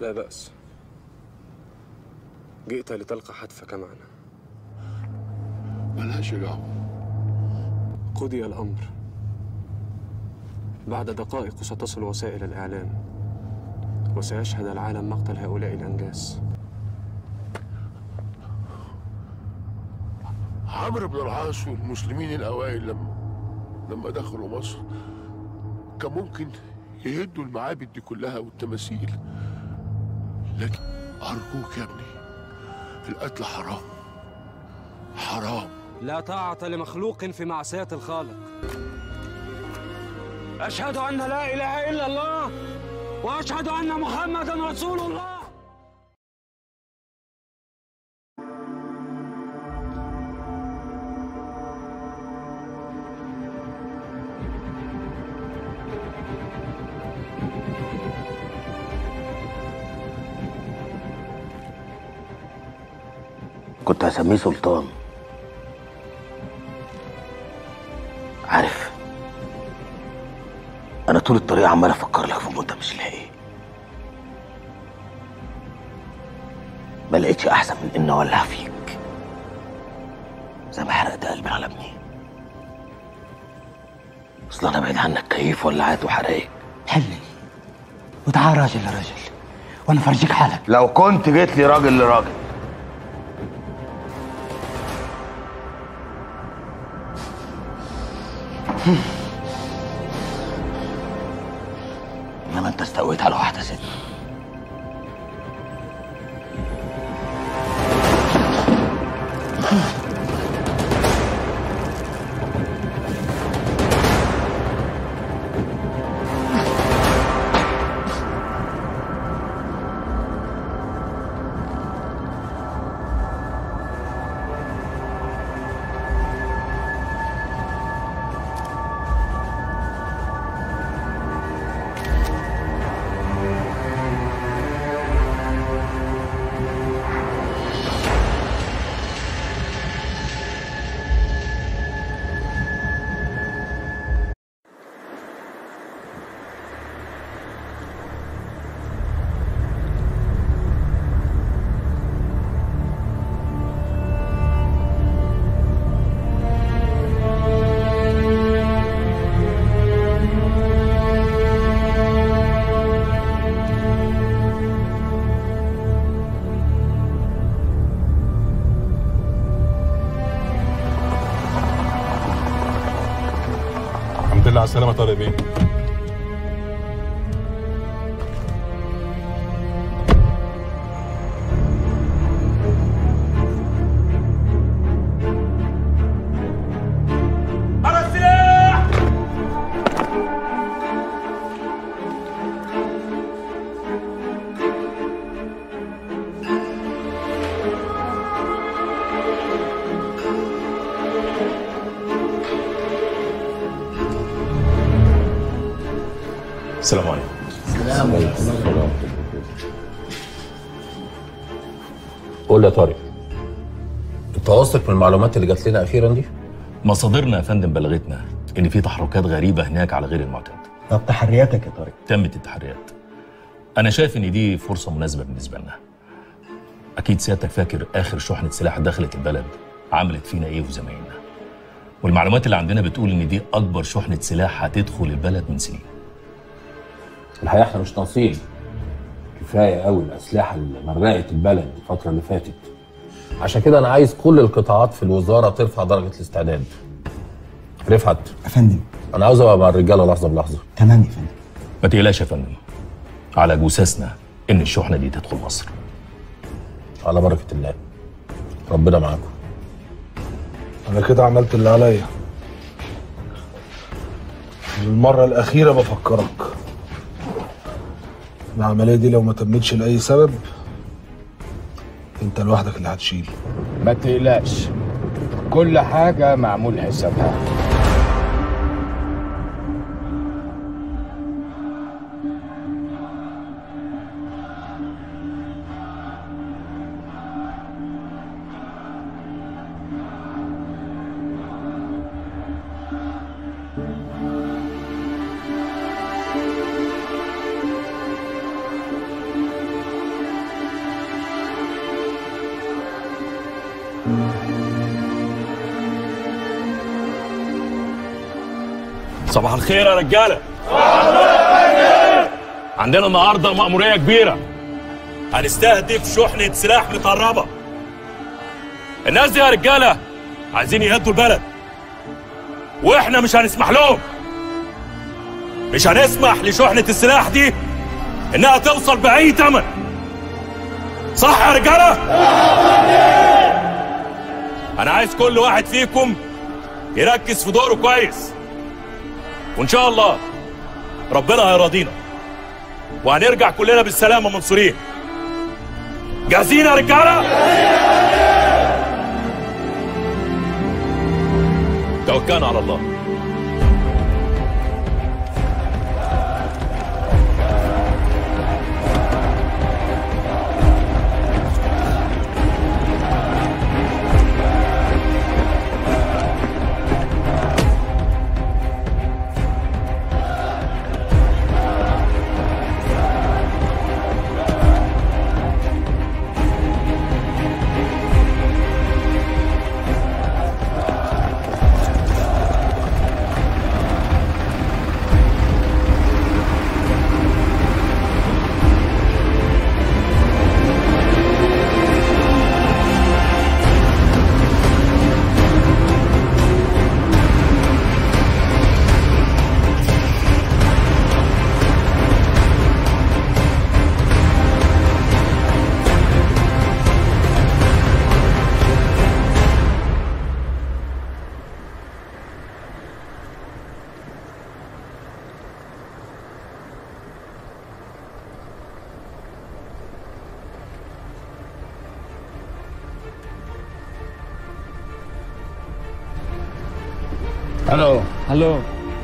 لا بأس جئت لتلقى حتفك معنا ملهاش دعوة قضي الأمر بعد دقائق ستصل وسائل الإعلام وسيشهد العالم مقتل هؤلاء الأنجاس عمرو بن العاص والمسلمين الأوائل لما لما دخلوا مصر كان ممكن يهدوا المعابد دي كلها والتماثيل لكن أرجوك يا ابني القتل حرام حرام لا طاعة لمخلوق في معصية الخالق أشهد أن لا إله إلا الله وأشهد أن محمدا رسول الله كنت هسميه سلطان عارف انا طول الطريق عمال افكر لك في منتج مش لاقي ما لقيتش احسن من ان اولع فيك زي ما حرقت قلبي على ابني اصل انا بعيد عنك كيف ولعات وحرايق حلل وتعال راجل لراجل وانا فرجيك حالك لو كنت جيت لي راجل لراجل انما انت استويت على واحده ست الحمد لله على السلامة طارق بيه على السلاح السلام عليكم قول لي يا طارق انت واثق من المعلومات اللي جات لنا اخيرا دي؟ مصادرنا يا فندم بلغتنا ان في تحركات غريبه هناك على غير المعتاد طب تحرياتك يا طارق تمت التحريات انا شايف ان دي فرصه مناسبه بالنسبه لنا اكيد سيادتك فاكر اخر شحنه سلاح دخلت البلد عملت فينا ايه في زمايلنا والمعلومات اللي عندنا بتقول ان دي اكبر شحنه سلاح هتدخل البلد من سنين الحقيقه احنا مش ناقصين كفايه قوي الاسلحه اللي مرقت البلد الفتره اللي فاتت عشان كده انا عايز كل القطاعات في الوزاره ترفع درجه الاستعداد رفعت يا فندم انا عاوز ابقى مع الرجاله لحظه بلحظه تمام يا فندم ما تقلقش يا فندم على جثثنا ان الشحنه دي تدخل مصر على بركه الله ربنا معاكم انا كده عملت اللي عليا المرة الأخيرة بفكرك العملية دي لو ما تمتش لأي سبب أنت لوحدك اللي هتشيل ما تقلقش كل حاجة معمول حسابها صباح الخير يا رجاله عندنا النهارده مأمورية كبيرة هنستهدف شحنة سلاح متهربة الناس دي يا رجالة عايزين يهدوا البلد واحنا مش هنسمح لهم مش هنسمح لشحنة السلاح دي انها توصل بأي تمن صح يا رجالة انا عايز كل واحد فيكم يركز في دوره كويس وان شاء الله ربنا هيراضينا وهنرجع كلنا بالسلامه منصورين جاهزين يا رجاله توكلنا على الله الو الو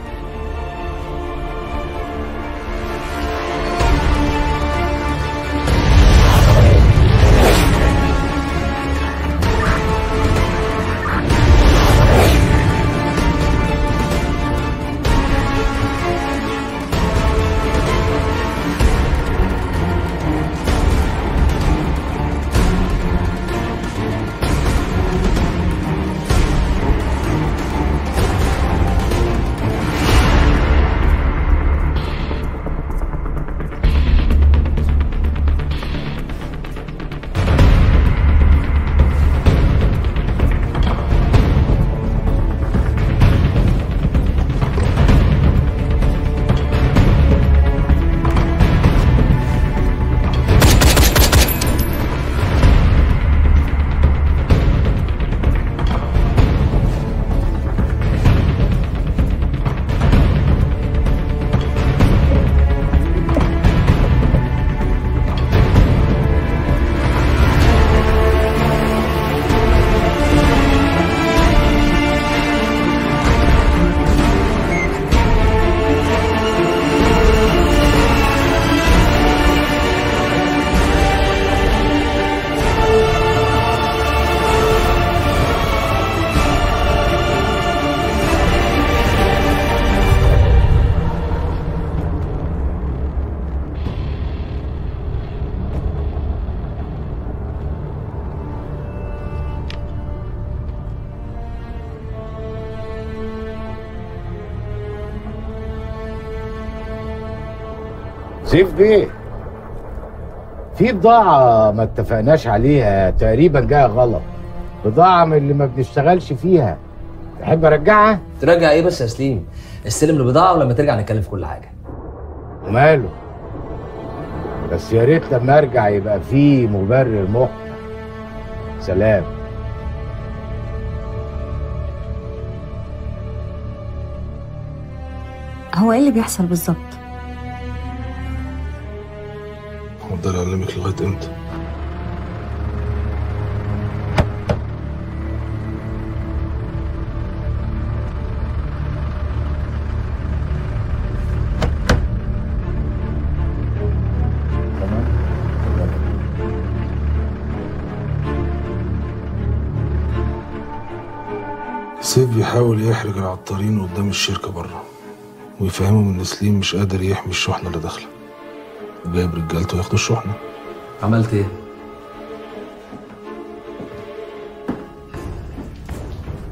سيف بيه في بضاعة ما اتفقناش عليها تقريبا جاية غلط بضاعة من اللي ما بنشتغلش فيها تحب ارجعها؟ ترجع ايه بس يا سليم؟ استلم البضاعة ولما ترجع نتكلم في كل حاجة وماله بس يا ريت لما ارجع يبقى في مبرر محكم سلام هو ايه اللي بيحصل بالظبط هفضل اعلمك لغايه امتى سيف بيحاول يحرج العطارين قدام الشركة بره ويفهمهم إن سليم مش قادر يحمي الشحنة اللي داخلة وجايب رجالته ياخدوا الشحنة عملت ايه؟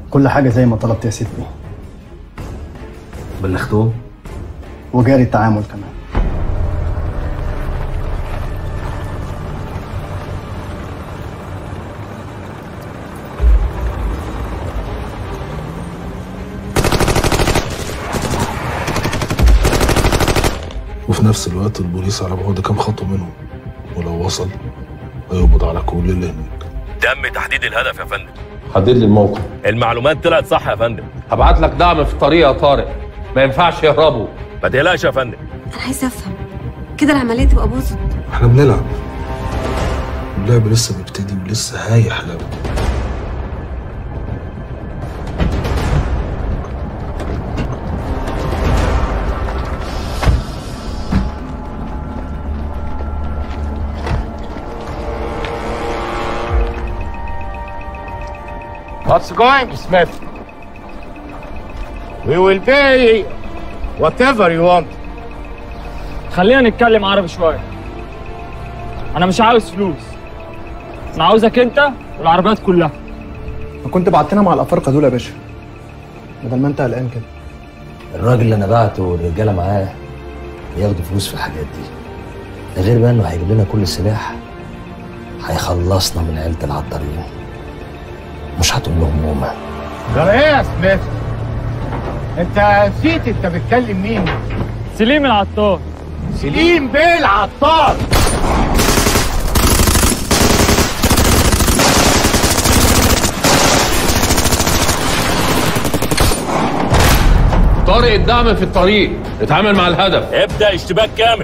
كل حاجة زي ما طلبت يا سيدي بلغتهم وجاري التعامل كمان وفي نفس الوقت البوليس على بعد كام خطوة منهم ولو وصل هيقبض على كل اللي هناك تم تحديد الهدف يا فندم حدد لي الموقع المعلومات طلعت صح يا فندم هبعت لك دعم في الطريق يا طارق ما ينفعش يهربوا ما تقلقش يا فندم انا عايزه افهم كده العمليه تبقى باظت احنا بنلعب اللعب لسه بيبتدي ولسه هيحلو What's going, Smith? We will pay whatever you want. خلينا نتكلم عربي شويه انا مش عاوز فلوس انا عاوزك انت والعربيات كلها فكنت بعتنا مع الأفارقة دول يا باشا بدل ما أنت قلقان كده الراجل اللي انا بعته والرجاله معاه ياخدوا فلوس في الحاجات دي ده غير بقى انه هيجيب لنا كل السلاح هيخلصنا من عيله العطارين مش هتقول لهم هما جرى ايه يا سميث؟ انت نسيت انت بتكلم مين؟ سليم العطار سليم بيه العطار طارق الدعم في الطريق اتعامل مع الهدف ابدا اشتباك كامل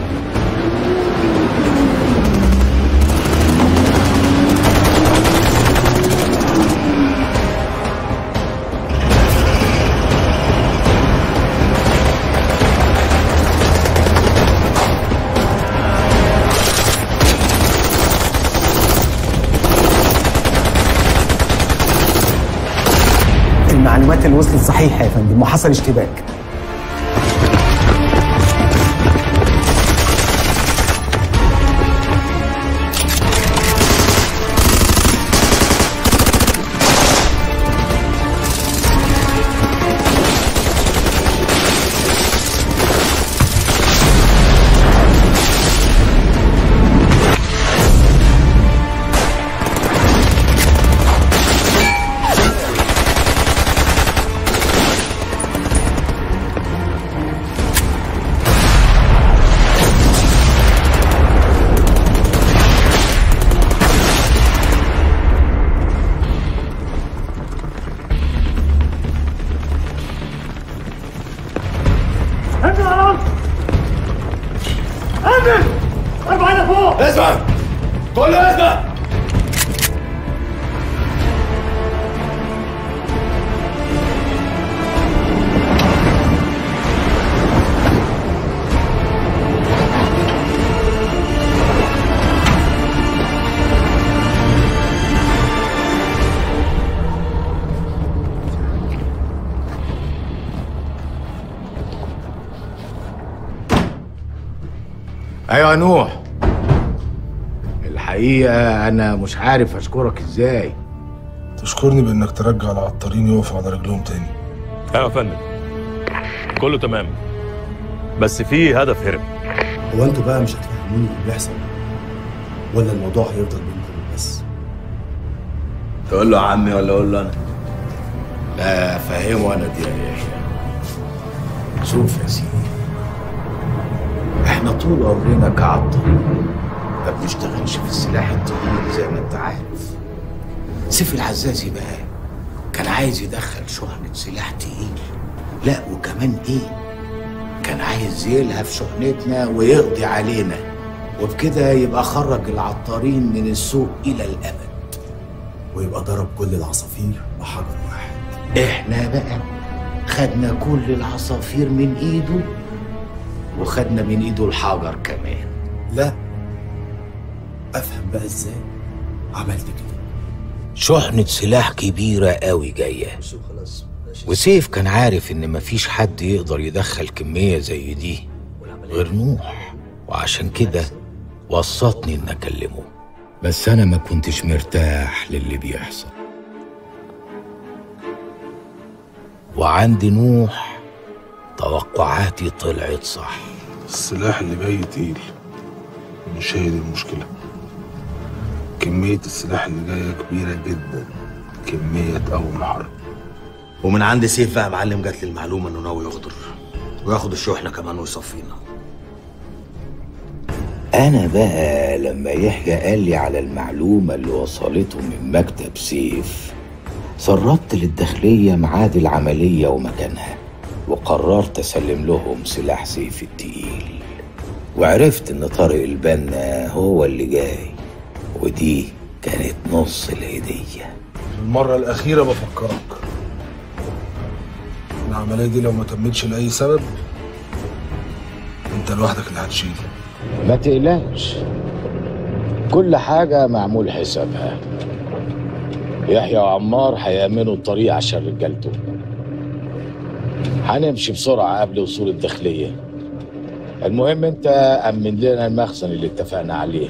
المعلومات اللي وصلت صحيحة يا فندم وحصل اشتباك انزل على الارض انزل ارفع ايدك فوق اسمع كله اسمع ايوه يا نوح الحقيقه انا مش عارف اشكرك ازاي تشكرني بانك ترجع العطارين يقفوا على رجلهم تاني ايوه يا فندم كله تمام بس في هدف هرب هو انتوا بقى مش هتفهموني اللي بيحصل ولا الموضوع هيفضل بينكم بس تقول له عمي ولا اقول له انا لا فهمه انا دي يا يحيى شوف يا سيدي احنا طول عمرنا كعطارين ما بنشتغلش في السلاح التقيل زي ما انت عارف سيف العزازي بقى كان عايز يدخل شحنة سلاح تقيل لا وكمان ايه كان عايز يلهف شحنتنا ويقضي علينا وبكده يبقى خرج العطارين من السوق الى الابد ويبقى ضرب كل العصافير بحجر واحد احنا بقى خدنا كل العصافير من ايده وخدنا من ايده الحجر كمان لا افهم بقى ازاي عملت كده شحنة سلاح كبيرة قوي جاية وسيف كان عارف ان مفيش حد يقدر يدخل كمية زي دي غير نوح وعشان كده وسطني ان اكلمه بس انا ما كنتش مرتاح للي بيحصل وعند نوح توقعاتي طلعت صح السلاح اللي جاي تقيل مش هي دي المشكلة كمية السلاح اللي جاية كبيرة جدا كمية تقوم الحرب ومن عند سيف بقى يا معلم جات لي المعلومه انه ناوي يغدر وياخد الشحنه كمان ويصفينا أنا بقى لما يحيى قال لي على المعلومة اللي وصلته من مكتب سيف سربت للداخلية ميعاد العملية ومكانها وقررت أسلم لهم سلاح سيف التقيل وعرفت إن طارق البنا هو اللي جاي ودي كانت نص الهدية المرة الأخيرة بفكرك العملية دي لو ما تمتش لأي سبب أنت لوحدك اللي هتشيل ما تقلقش كل حاجة معمول حسابها يحيى وعمار هيأمنوا الطريق عشان رجالته هنمشي بسرعة قبل وصول الداخلية المهم انت أمن لنا المخزن اللي اتفقنا عليه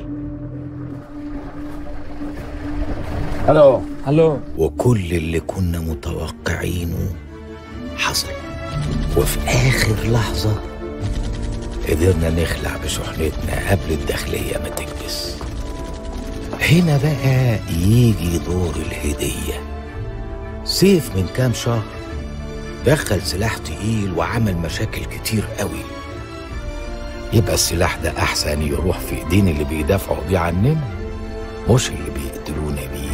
الو الو وكل اللي كنا متوقعينه حصل وفي آخر لحظة قدرنا نخلع بشحنتنا قبل الداخلية ما تكبس هنا بقى يجي دور الهدية سيف من كام شهر دخل سلاح تقيل وعمل مشاكل كتير قوي يبقى السلاح ده أحسن يروح في إيدين اللي بيدافعوا بيه عننا مش اللي بيقتلونا بيه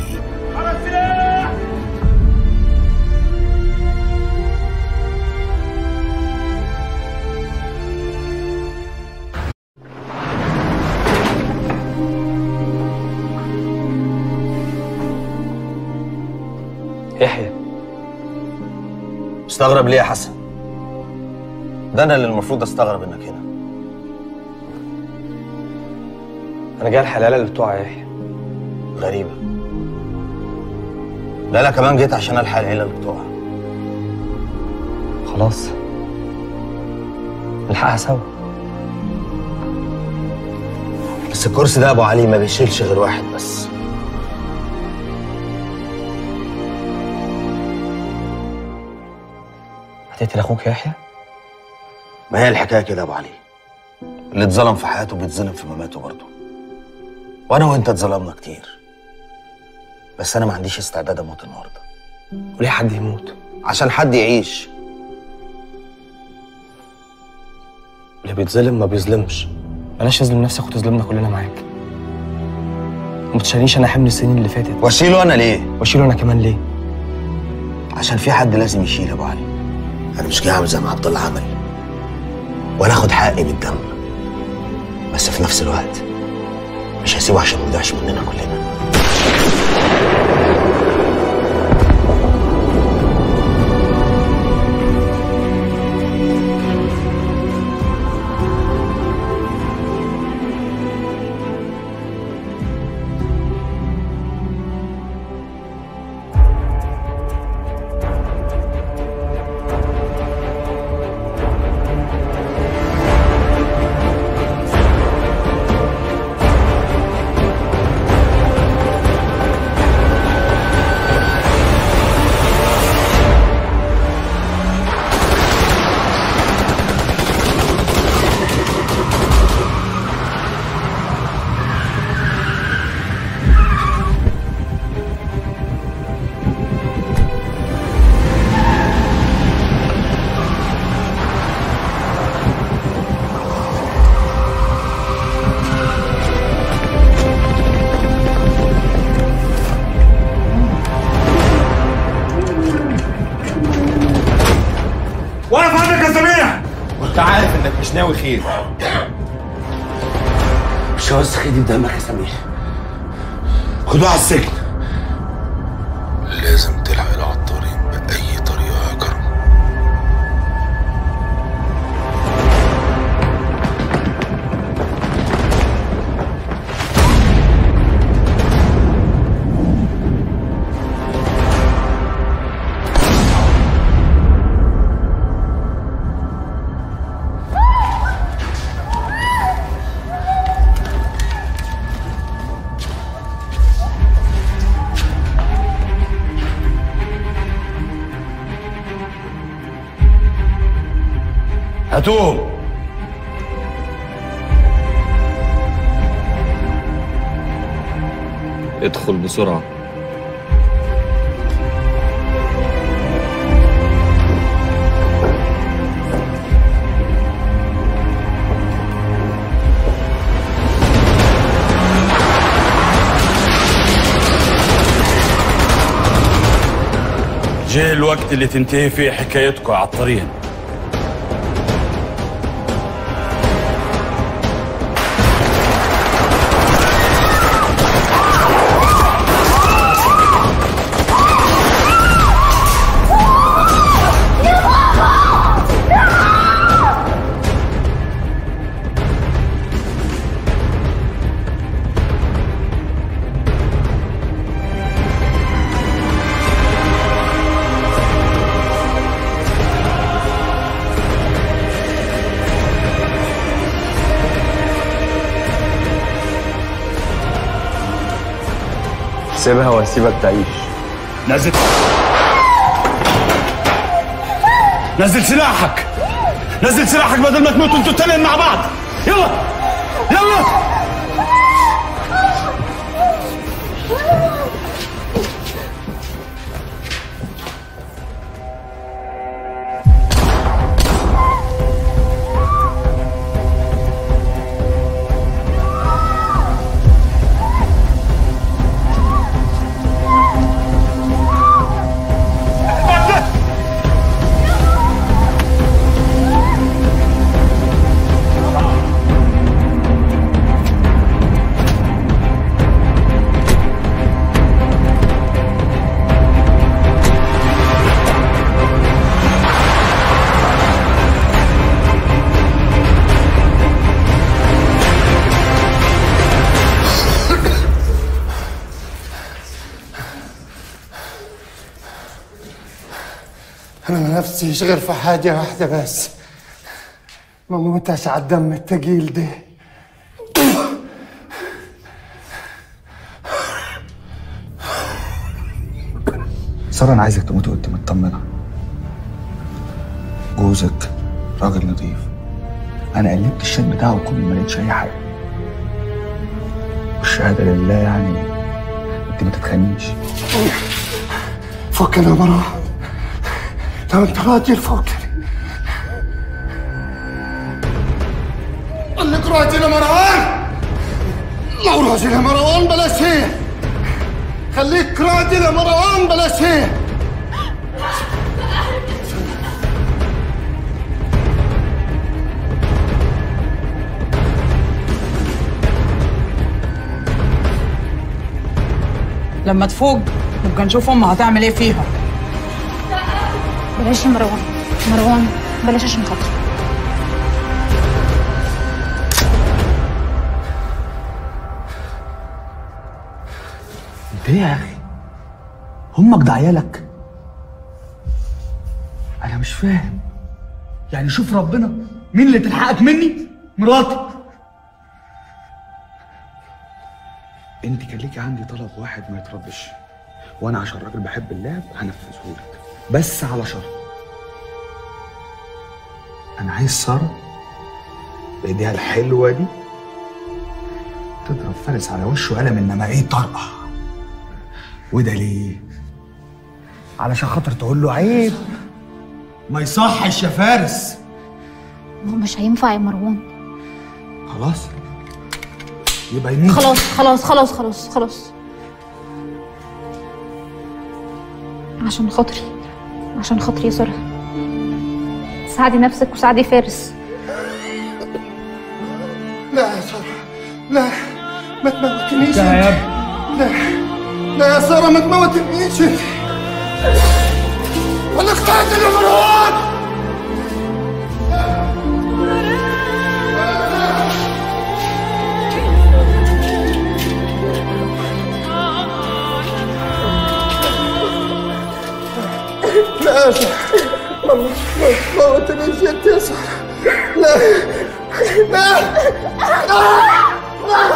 يحيى مستغرب ليه يا حسن ده انا اللي المفروض استغرب انك هنا انا جاي الحلاله اللي بتوع يحيى غريبه لا لا كمان جيت عشان الحق العيله اللي بتوعها خلاص نلحقها سوا بس الكرسي ده يا ابو علي ما بيشيلش غير واحد بس هتقتل اخوك يا يحيى ما هي الحكايه كده يا ابو علي اللي اتظلم في حياته بيتظلم في مماته برضه وانا وانت اتظلمنا كتير بس انا ما عنديش استعداد اموت النهارده وليه حد يموت عشان حد يعيش اللي بيتظلم ما بيظلمش بلاش تظلم نفسك وتظلمنا كلنا معاك وما تشيلنيش انا حمل السنين اللي فاتت واشيله انا ليه واشيله انا كمان ليه عشان في حد لازم يشيل يا ابو علي انا مش جاي اعمل زي ما عبد الله عمل ولا اخد حقي بالدم بس في نفس الوقت مش هسيبه عشان ما يضيعش مننا كلنا وانا في عندك يا سميع وانت عارف انك مش ناوي خير مش عاوز خدي دمك يا سمير خدوه على السجن لازم تلحق العطارين بأي طريقة يا كرم هاتوهم ادخل بسرعة جه الوقت اللي تنتهي فيه حكايتكم على الطريق سيبها واسيبك تعيش نزل نزل سلاحك نزل سلاحك بدل ما تموتوا انتوا التنين مع بعض يلا يلا أنا ما نفسيش غير في حاجة واحدة بس ما موتش على الدم التقيل ده سارة أنا عايزك تموت وأنت مطمنة جوزك راجل نظيف أنا قلبت الشات بتاعه كله ما لقيتش أي حاجة والشهادة لله يعني أنت ما تتخانيش فكنا يا مروان لو أنت راجل فكني خليك راجل يا مروان لو راجل يا مروان بلاش هي خليك راجل يا مروان بلاش هي لما تفوق نبقى نشوف امها هتعمل ايه فيها بلاش يا مروان مروان بلاش عشان خاطري أنت إيه يا أخي؟ همك ده عيالك؟ أنا مش فاهم يعني شوف ربنا مين اللي تلحقك مني؟ مراتي انت كان ليكي عندي طلب واحد ما يتردش وانا عشان راجل بحب اللعب هنفذه لك بس على شرط انا عايز ساره بايديها الحلوه دي تضرب فارس على وشه قلم انما ايه طرقه وده ليه علشان خاطر تقول له عيب ما يصحش يا فارس ما هو مش هينفع يا مروان خلاص يبقى يموت خلاص خلاص خلاص خلاص خلاص عشان خاطري عشان خاطري يا سارة ساعدي نفسك وساعدي فارس لا يا سارة لا ما تموتنيش لا يا انت. لا لا يا سارة ما تموتنيش انت ولا اخترت يا مروان لا يا سارة ما ما تموتنيش انت يا سارة لا لا لا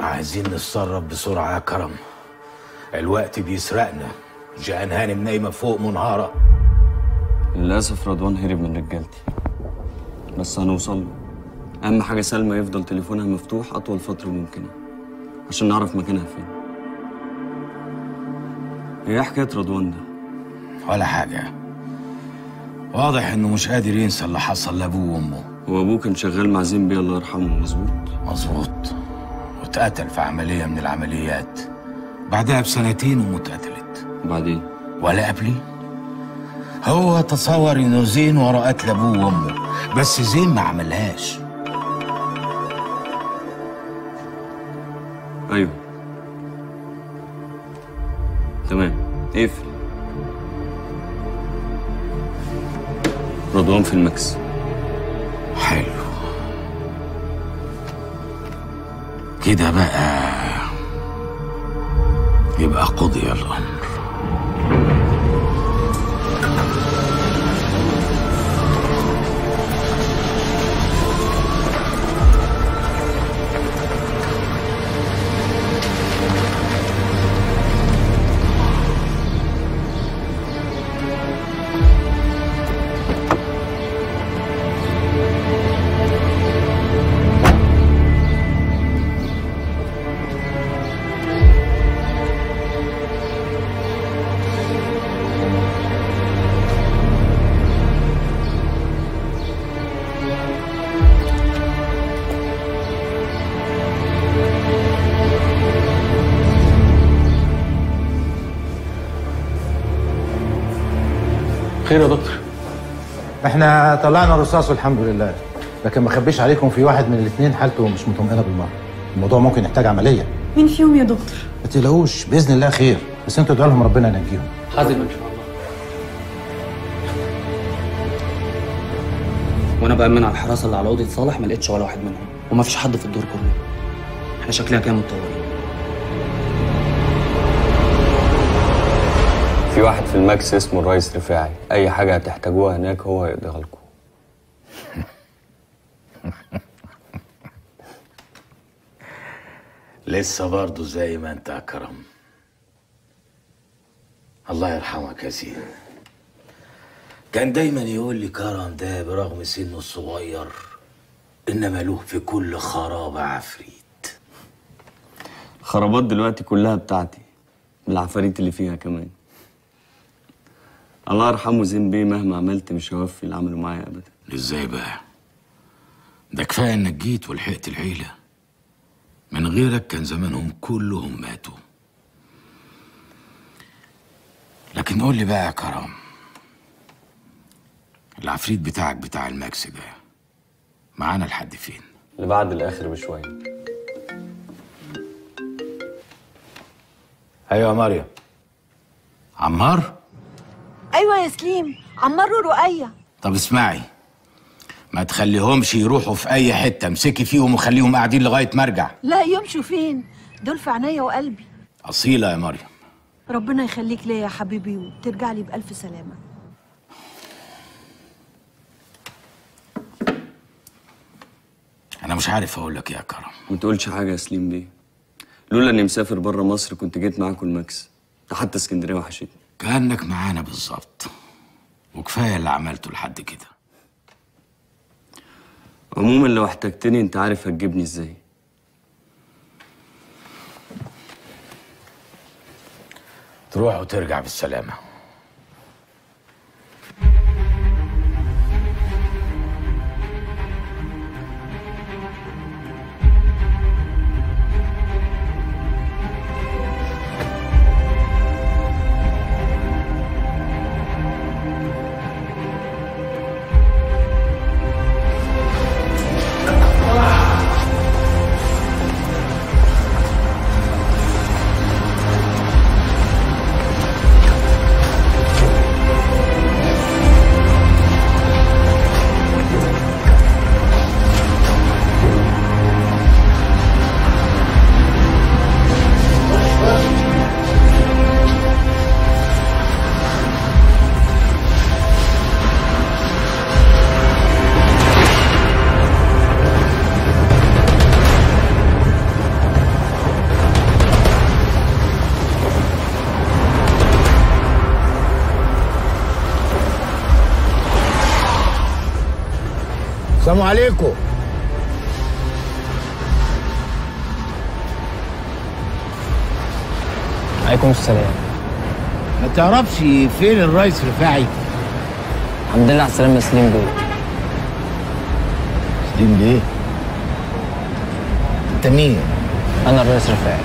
عايزين نتصرف بسرعة يا كرم الوقت بيسرقنا جان هانم نايمة فوق منهارة للأسف رضوان هرب من رجالتي بس هنوصل له أهم حاجة سلمى يفضل تليفونها مفتوح أطول فترة ممكنة عشان نعرف مكانها فين هي إيه حكاية رضوان ده؟ ولا حاجة واضح إنه مش قادر ينسى اللي حصل لأبوه وأمه هو أبوه كان شغال مع زين الله يرحمه مظبوط مظبوط واتقتل في عملية من العمليات بعدها بسنتين أمه اتقتلت وبعدين ولا قبلي هو تصور إنه زين ورا قتل أبوه وأمه بس زين ما عملهاش أيوه تمام اقفل رضوان في المكس حلو كده بقى يبقى قضي الأمر خير يا دكتور احنا طلعنا الرصاص والحمد لله لكن ما اخبيش عليكم في واحد من الاثنين حالته مش مطمئنه بالمره الموضوع ممكن يحتاج عمليه مين فيهم يا دكتور؟ ما تقلقوش باذن الله خير بس انتوا ادعوا لهم ربنا ينجيهم حازم ان شاء الله وانا بامن على الحراسه اللي على اوضه صالح ما لقيتش ولا واحد منهم وما فيش حد في الدور كله احنا شكلنا كده متطورين في واحد في الماكس اسمه الريس رفاعي أي حاجة هتحتاجوها هناك هو هيقضيها لكم لسه برضه زي ما انت يا كرم الله يرحمك يا سيدي كان دايما يقول لي كرم ده برغم سنه الصغير انما له في كل خرابه عفريت الخرابات دلوقتي كلها بتاعتي بالعفاريت اللي فيها كمان الله يرحمه زين بيه مهما عملت مش هيوفي اللي عمله معايا ابدا ازاي بقى ده كفايه انك جيت ولحقت العيله من غيرك كان زمانهم كلهم ماتوا لكن قول لي بقى يا كرم العفريت بتاعك بتاع الماكس ده معانا لحد فين اللي بعد الاخر بشويه ايوه يا مريم عمار ايوه يا سليم عمار ورقيه طب اسمعي ما تخليهمش يروحوا في اي حته امسكي فيهم وخليهم قاعدين لغايه ما ارجع لا يمشوا فين دول في عينيا وقلبي اصيله يا مريم ربنا يخليك ليا يا حبيبي وترجع لي بالف سلامه انا مش عارف اقول لك يا كرم ما تقولش حاجه يا سليم بيه لولا اني مسافر بره مصر كنت جيت معاكم الماكس ده حتى اسكندريه وحشتني كانك معانا بالظبط وكفايه اللي عملته لحد كده عموما لو احتجتني انت عارف هتجيبني ازاي تروح وترجع بالسلامه السلام عليكم عليكم السلام ما تعرفش فين الرئيس رفاعي الحمد لله على السلامة يا سليم بيه سليم بيه انت مين أنا الرئيس رفاعي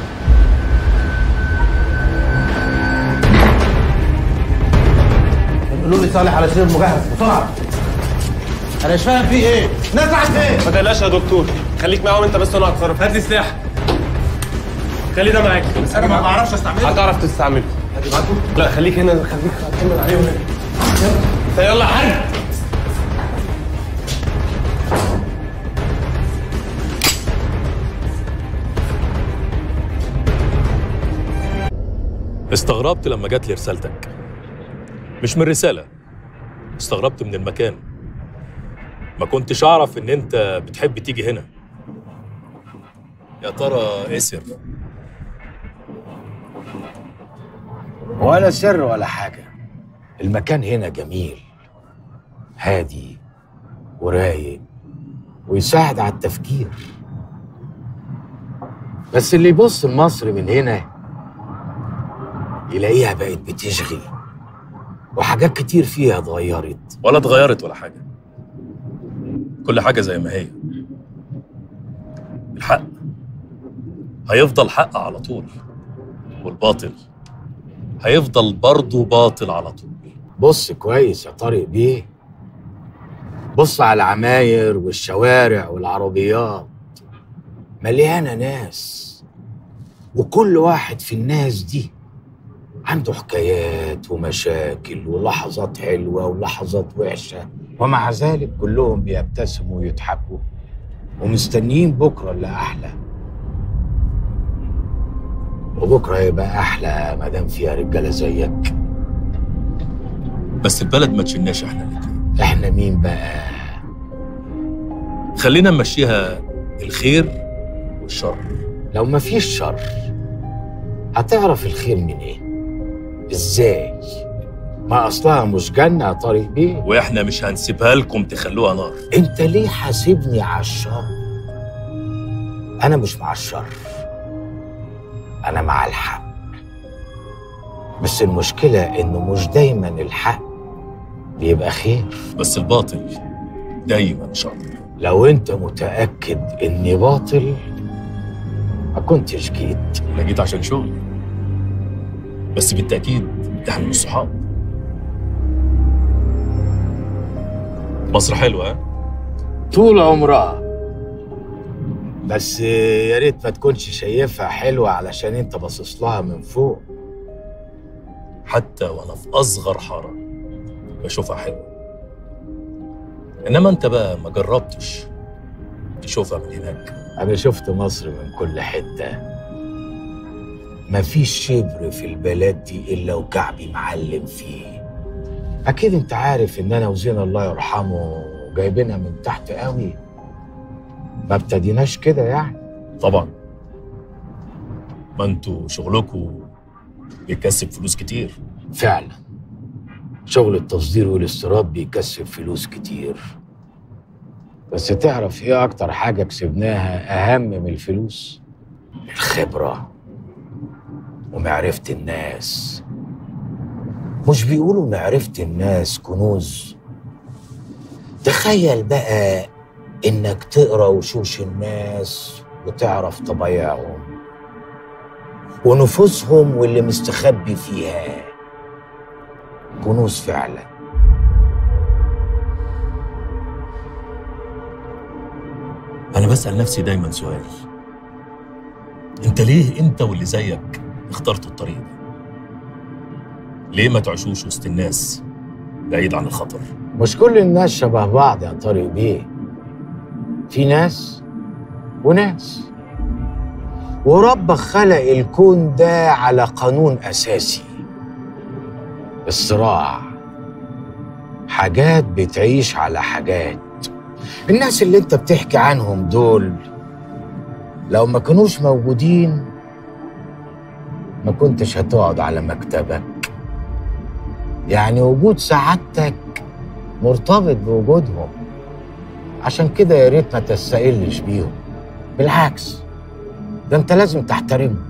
قولوا لي صالح على سرير مجهز بسرعه انا مش فاهم فيه ايه نزعت فين ما تقلقش يا دكتور خليك معاهم انت بس وانا هتصرف هات لي سلاح خلي ده معاك بس انا ما بعرفش استعمله هتعرف تستعمله لا خليك هنا خليك هكمل عليهم هنا يلا يلا حاج استغربت لما جات لي رسالتك مش من رسالة استغربت من المكان ما كنتش أعرف إن أنت بتحب تيجي هنا يا ترى اسر ولا سر ولا حاجة المكان هنا جميل هادي ورايق ويساعد على التفكير بس اللي يبص لمصر من هنا يلاقيها بقت بتشغي وحاجات كتير فيها اتغيرت ولا اتغيرت ولا حاجة كل حاجة زي ما هي الحق هيفضل حق على طول والباطل هيفضل برضه باطل على طول بص كويس يا طارق بيه بص على العماير والشوارع والعربيات مليانة ناس وكل واحد في الناس دي عنده حكايات ومشاكل ولحظات حلوة ولحظات وحشة ومع ذلك كلهم بيبتسموا ويضحكوا ومستنيين بكرة اللي أحلى وبكرة هيبقى أحلى ما دام فيها رجالة زيك بس البلد ما تشناش احنا الاتنين احنا مين بقى خلينا نمشيها الخير والشر لو ما فيش شر هتعرف الخير من ايه ازاي ما اصلها مش جنة يا طارق بيه واحنا مش هنسيبها لكم تخلوها نار انت ليه حاسبني على الشر انا مش مع الشر انا مع الحق بس المشكلة انه مش دايما الحق بيبقى خير بس الباطل دايما شر لو انت متأكد اني باطل ما كنتش جيت انا جيت عشان شغل بس بالتأكيد احنا مش صحاب مصر حلوة ها؟ طول عمرها بس يا ريت ما تكونش شايفها حلوة علشان انت باصص لها من فوق حتى وانا في اصغر حارة بشوفها حلوة انما انت بقى ما جربتش تشوفها من هناك انا شفت مصر من كل حتة مفيش شبر في البلد دي الا وكعبي معلم فيه اكيد انت عارف ان انا وزين الله يرحمه جايبينها من تحت قوي ما ابتديناش كده يعني طبعا ما انتوا شغلكوا بيكسب فلوس كتير فعلا شغل التصدير والاستيراد بيكسب فلوس كتير بس تعرف ايه اكتر حاجة كسبناها اهم من الفلوس الخبرة ومعرفة الناس مش بيقولوا معرفة الناس كنوز تخيل بقى انك تقرا وشوش الناس وتعرف طبايعهم ونفوسهم واللي مستخبي فيها كنوز فعلا انا بسأل نفسي دايما سؤال انت ليه انت واللي زيك اخترتوا الطريق ده ليه ما تعيشوش وسط الناس بعيد عن الخطر مش كل الناس شبه بعض يا طارق بيه في ناس وناس وربك خلق الكون ده على قانون أساسي الصراع حاجات بتعيش على حاجات الناس اللي انت بتحكي عنهم دول لو ما كانوش موجودين ما كنتش هتقعد على مكتبك يعني وجود سعادتك مرتبط بوجودهم عشان كده يا ريت ما تستقلش بيهم بالعكس ده انت لازم تحترمهم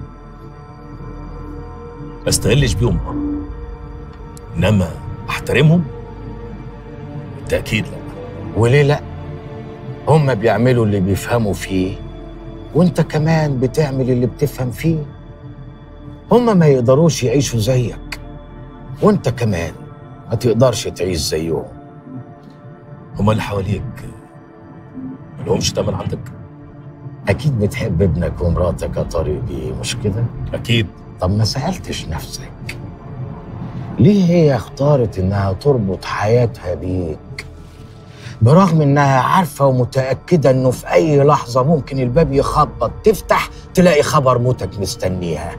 ما استقلش بيهم انما احترمهم بالتاكيد لا وليه لا هم بيعملوا اللي بيفهموا فيه وانت كمان بتعمل اللي بتفهم فيه هم ما يقدروش يعيشوا زيك وانت كمان ما تقدرش تعيش زيهم هما اللي حواليك ما لهمش تمن عندك اكيد بتحب ابنك ومراتك يا طريقي مش كده اكيد طب ما سالتش نفسك ليه هي اختارت انها تربط حياتها بيك برغم انها عارفه ومتاكده انه في اي لحظه ممكن الباب يخبط تفتح تلاقي خبر موتك مستنيها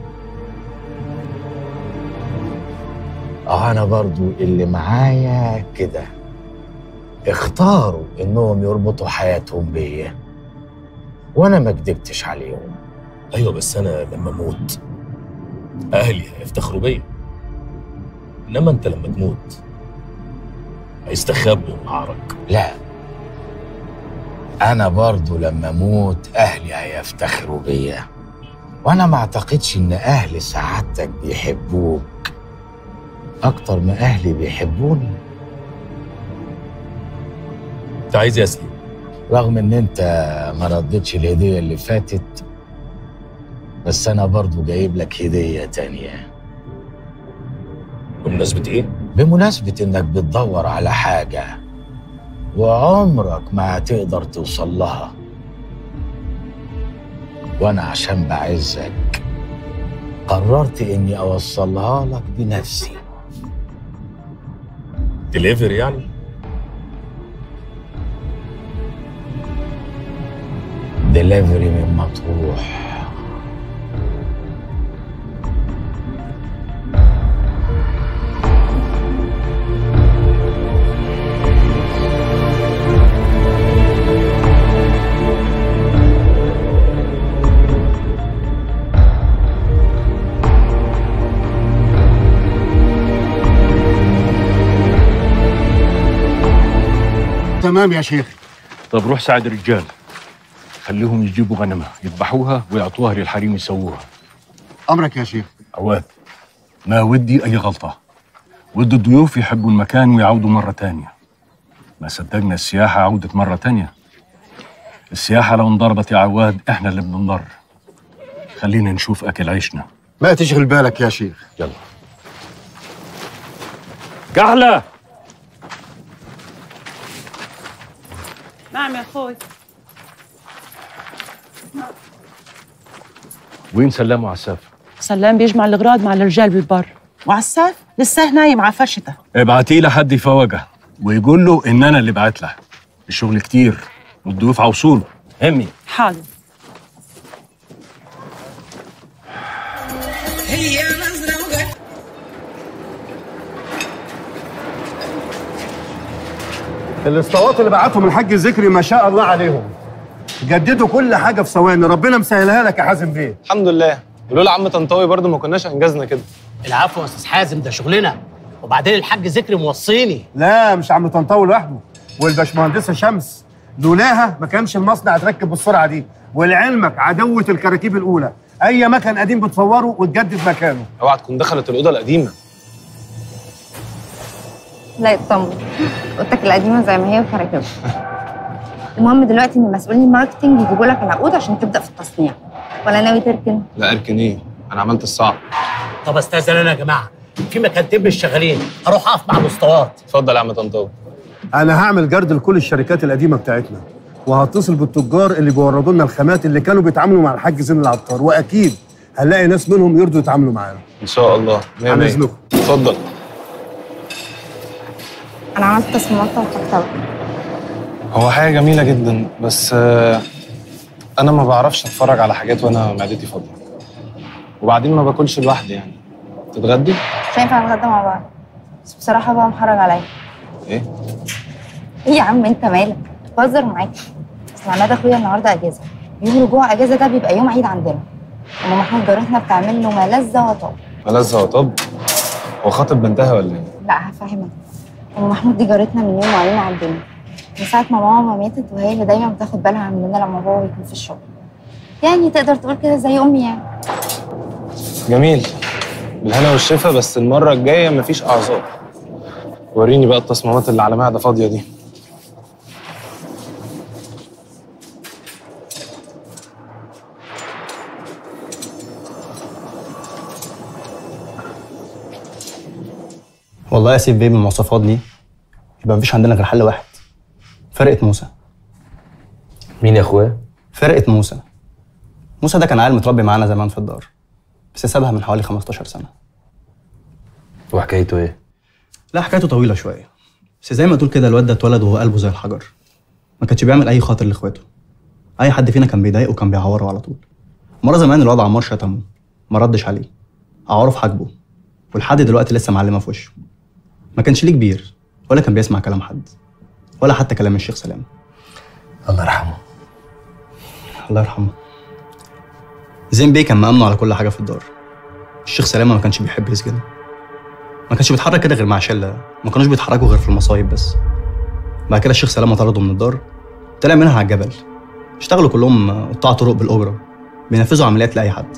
اه انا برضو اللي معايا كده اختاروا انهم يربطوا حياتهم بيا وانا ما كدبتش عليهم ايوه بس انا لما اموت اهلي هيفتخروا بيا انما انت لما تموت هيستخبوا معارك لا انا برضو لما اموت اهلي هيفتخروا بيا وانا ما اعتقدش ان اهل سعادتك بيحبوك اكتر ما اهلي بيحبوني انت عايز يا سليم رغم ان انت ما ردتش الهديه اللي فاتت بس انا برضو جايب لك هديه تانية بمناسبة ايه؟ بمناسبة انك بتدور على حاجة وعمرك ما هتقدر توصل لها وانا عشان بعزك قررت اني اوصلها لك بنفسي ديليفر يعني؟ ديليفري من مطروح تمام يا شيخ طب روح ساعد الرجال خليهم يجيبوا غنمها يذبحوها ويعطوها للحريم يسووها امرك يا شيخ عواد ما ودي اي غلطه ودي الضيوف يحبوا المكان ويعودوا مره تانية ما صدقنا السياحه عودت مره تانية السياحه لو انضربت يا عواد احنا اللي بنضر خلينا نشوف اكل عيشنا ما تشغل بالك يا شيخ يلا قحلة نعم يا اخوي وين سلام وعساف سلام بيجمع الاغراض مع الرجال بالبر وعساف لسه نايم على فرشته ابعتي له حد يفوقها ويقول له ان انا اللي بعت له الشغل كتير والضيوف عوصول همي حاضر هي نظرة وجه الاسطوات اللي بعتهم الحاج ذكري ما شاء الله عليهم جددوا كل حاجه في ثواني ربنا مسهلها لك يا حازم بيه الحمد لله ولولا عم طنطاوي برضه ما كناش انجزنا كده العفو يا استاذ حازم ده شغلنا وبعدين الحاج ذكري موصيني لا مش عم طنطاوي لوحده والباشمهندسه شمس لولاها ما كانش المصنع اتركب بالسرعه دي ولعلمك عدوه الكراكيب الاولى اي مكن قديم بتفوره وتجدد مكانه اوعى تكون دخلت الاوضه القديمه لا يطمن اوضتك القديمه زي ما هي وفركبها المهم دلوقتي ان مسؤولين الماركتنج يجيبوا لك العقود عشان تبدا في التصنيع ولا ناوي تركن لا اركن ايه انا عملت الصعب طب استاذن انا يا جماعه في مكانتين مش شغالين اروح اقف مع الاسطوات اتفضل يا عم طنطاوي انا هعمل جرد لكل الشركات القديمه بتاعتنا وهتصل بالتجار اللي بيوردوا لنا الخامات اللي كانوا بيتعاملوا مع الحاج زين العطار واكيد هنلاقي ناس منهم يرضوا يتعاملوا معانا ان شاء الله مية عن مية. إذنكم. اتفضل انا عملت تصميمات وحطها هو حاجه جميله جدا بس آه، انا ما بعرفش اتفرج على حاجات وانا معدتي فاضيه وبعدين ما باكلش لوحدي يعني تتغدي مش هينفع نتغدى مع بعض بس بصراحه بقى محرج عليا ايه ايه يا عم انت مالك بهزر معاك اصل عماد اخويا النهارده اجازه يوم رجوع اجازه ده بيبقى يوم عيد عندنا ام محمود جارتنا بتعمل له ما لذ وطاب ملذة وطب هو خاطب بنتها ولا ايه لا هفهمك ام محمود دي جارتنا من يوم ما علينا عندنا من ساعة ما ماما ماتت وهي اللي دايما بتاخد بالها مننا لما بابا يكون في الشغل يعني تقدر تقول كده زي أمي يعني جميل الهنا والشفا بس المرة الجاية مفيش أعذار وريني بقى التصميمات اللي على معدة فاضية دي والله يا سيف بيه بالمواصفات دي يبقى مفيش عندنا غير حل واحد فرقة موسى مين يا اخويا؟ فرقة موسى موسى ده كان عيل متربي معانا زمان في الدار بس سابها من حوالي 15 سنة وحكايته ايه؟ لا حكايته طويلة شوية بس زي ما تقول كده الواد ده اتولد وهو قلبه زي الحجر ما كانش بيعمل أي خاطر لإخواته أي حد فينا كان بيضايقه وكان بيعوره على طول مرة زمان الواد عمار شتمه ما ردش عليه عوره في حاجبه ولحد دلوقتي لسه معلمة في وشه ما كانش ليه كبير ولا كان بيسمع كلام حد ولا حتى كلام الشيخ سلام الله يرحمه الله يرحمه زين بيه كان مأمنه على كل حاجة في الدار الشيخ سلامة ما كانش بيحب يسجنه ما كانش بيتحرك كده غير مع شلة ما كانوش بيتحركوا غير في المصايب بس بعد كده الشيخ سلامة طرده من الدار طلع منها على الجبل اشتغلوا كلهم قطاع طرق بالأجرة بينفذوا عمليات لأي حد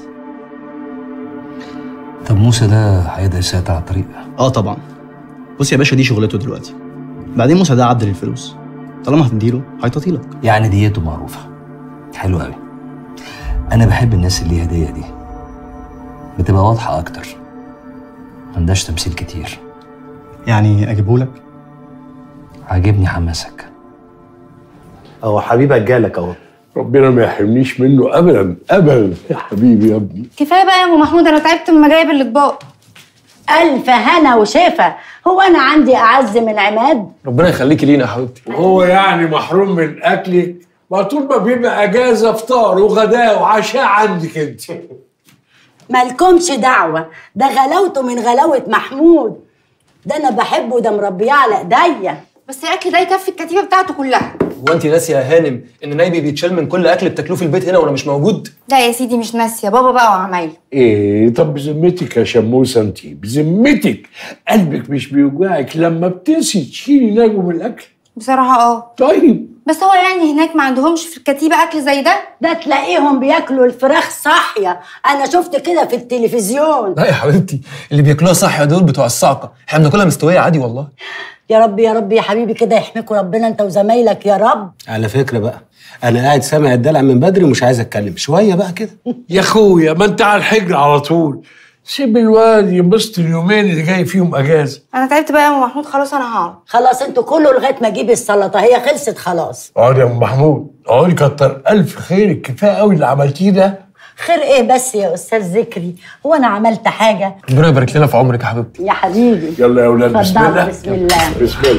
طب موسى ده هيقدر يسيطر على الطريق اه طبعا بص يا باشا دي شغلته دلوقتي بعدين موسى ده عبد للفلوس طالما هتديله هيتطيلك يعني ديته معروفة حلو قوي أنا بحب الناس اللي ليها هدية دي بتبقى واضحة أكتر عندهاش تمثيل كتير يعني أجيبهولك عاجبني حماسك اهو حبيبك جالك اهو ربنا ما يحرمنيش منه ابدا ابدا يا حبيبي يا ابني كفاية بقى يا أم محمود أنا تعبت من مجايب الأطباق ألف هنا وشفا هو أنا عندي أعز من عماد ربنا يخليكي لينا يا حبيبتي وهو يعني محروم من اكلك ما طول ما بيبقى اجازه فطار وغداء وعشاء عندك انت مالكمش دعوة ده غلاوته من غلاوة محمود ده أنا بحبه ده مربيه على إيديا بس الأكل ده يكفي الكتيبة بتاعته كلها هو أنت ناسية يا هانم إن نايبي بيتشال من كل أكل بتاكلوه في البيت هنا وأنا مش موجود؟ لا يا سيدي مش ناسية بابا بقى وعمايله ايه طب بذمتك يا شموسه انت بذمتك قلبك مش بيوجعك لما بتنسي تشيلي نجم من الاكل بصراحة اه طيب بس هو يعني هناك ما عندهمش في الكتيبة أكل زي ده ده تلاقيهم بياكلوا الفراخ صاحية أنا شفت كده في التلفزيون لا يا حبيبتي اللي بياكلوها صح دول بتوع الصعقة احنا بناكلها مستوية عادي والله يا رب يا رب يا حبيبي كده يحميكوا ربنا أنت وزمايلك يا رب على فكره بقى انا قاعد سامع الدلع من بدري ومش عايز اتكلم شويه بقى كده يا اخويا ما انت على الحجر على طول سيب الواد ينبسط اليومين اللي جاي فيهم اجازه أنا تعبت بقى يا أم محمود خلاص أنا هقعد خلاص انتوا كله لغاية ما أجيب السلطة هي خلصت خلاص اقعد يا ام محمود اقعدي كتر الف خيرك كفايه قوي اللي عملتيه ده خير إيه بس يا أستاذ ذكري هو أنا عملت حاجة ربنا يبارك لنا في عمرك يا حبيبتي يا حبيبي يلا يا اولاد بسم اتفضلوا، الله بسم الله بسم الله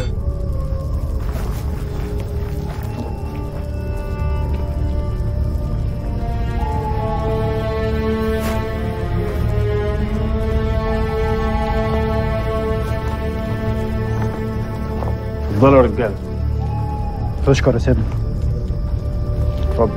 اتفضلوا يا رجاله تشكر يا سيدنا اتفضل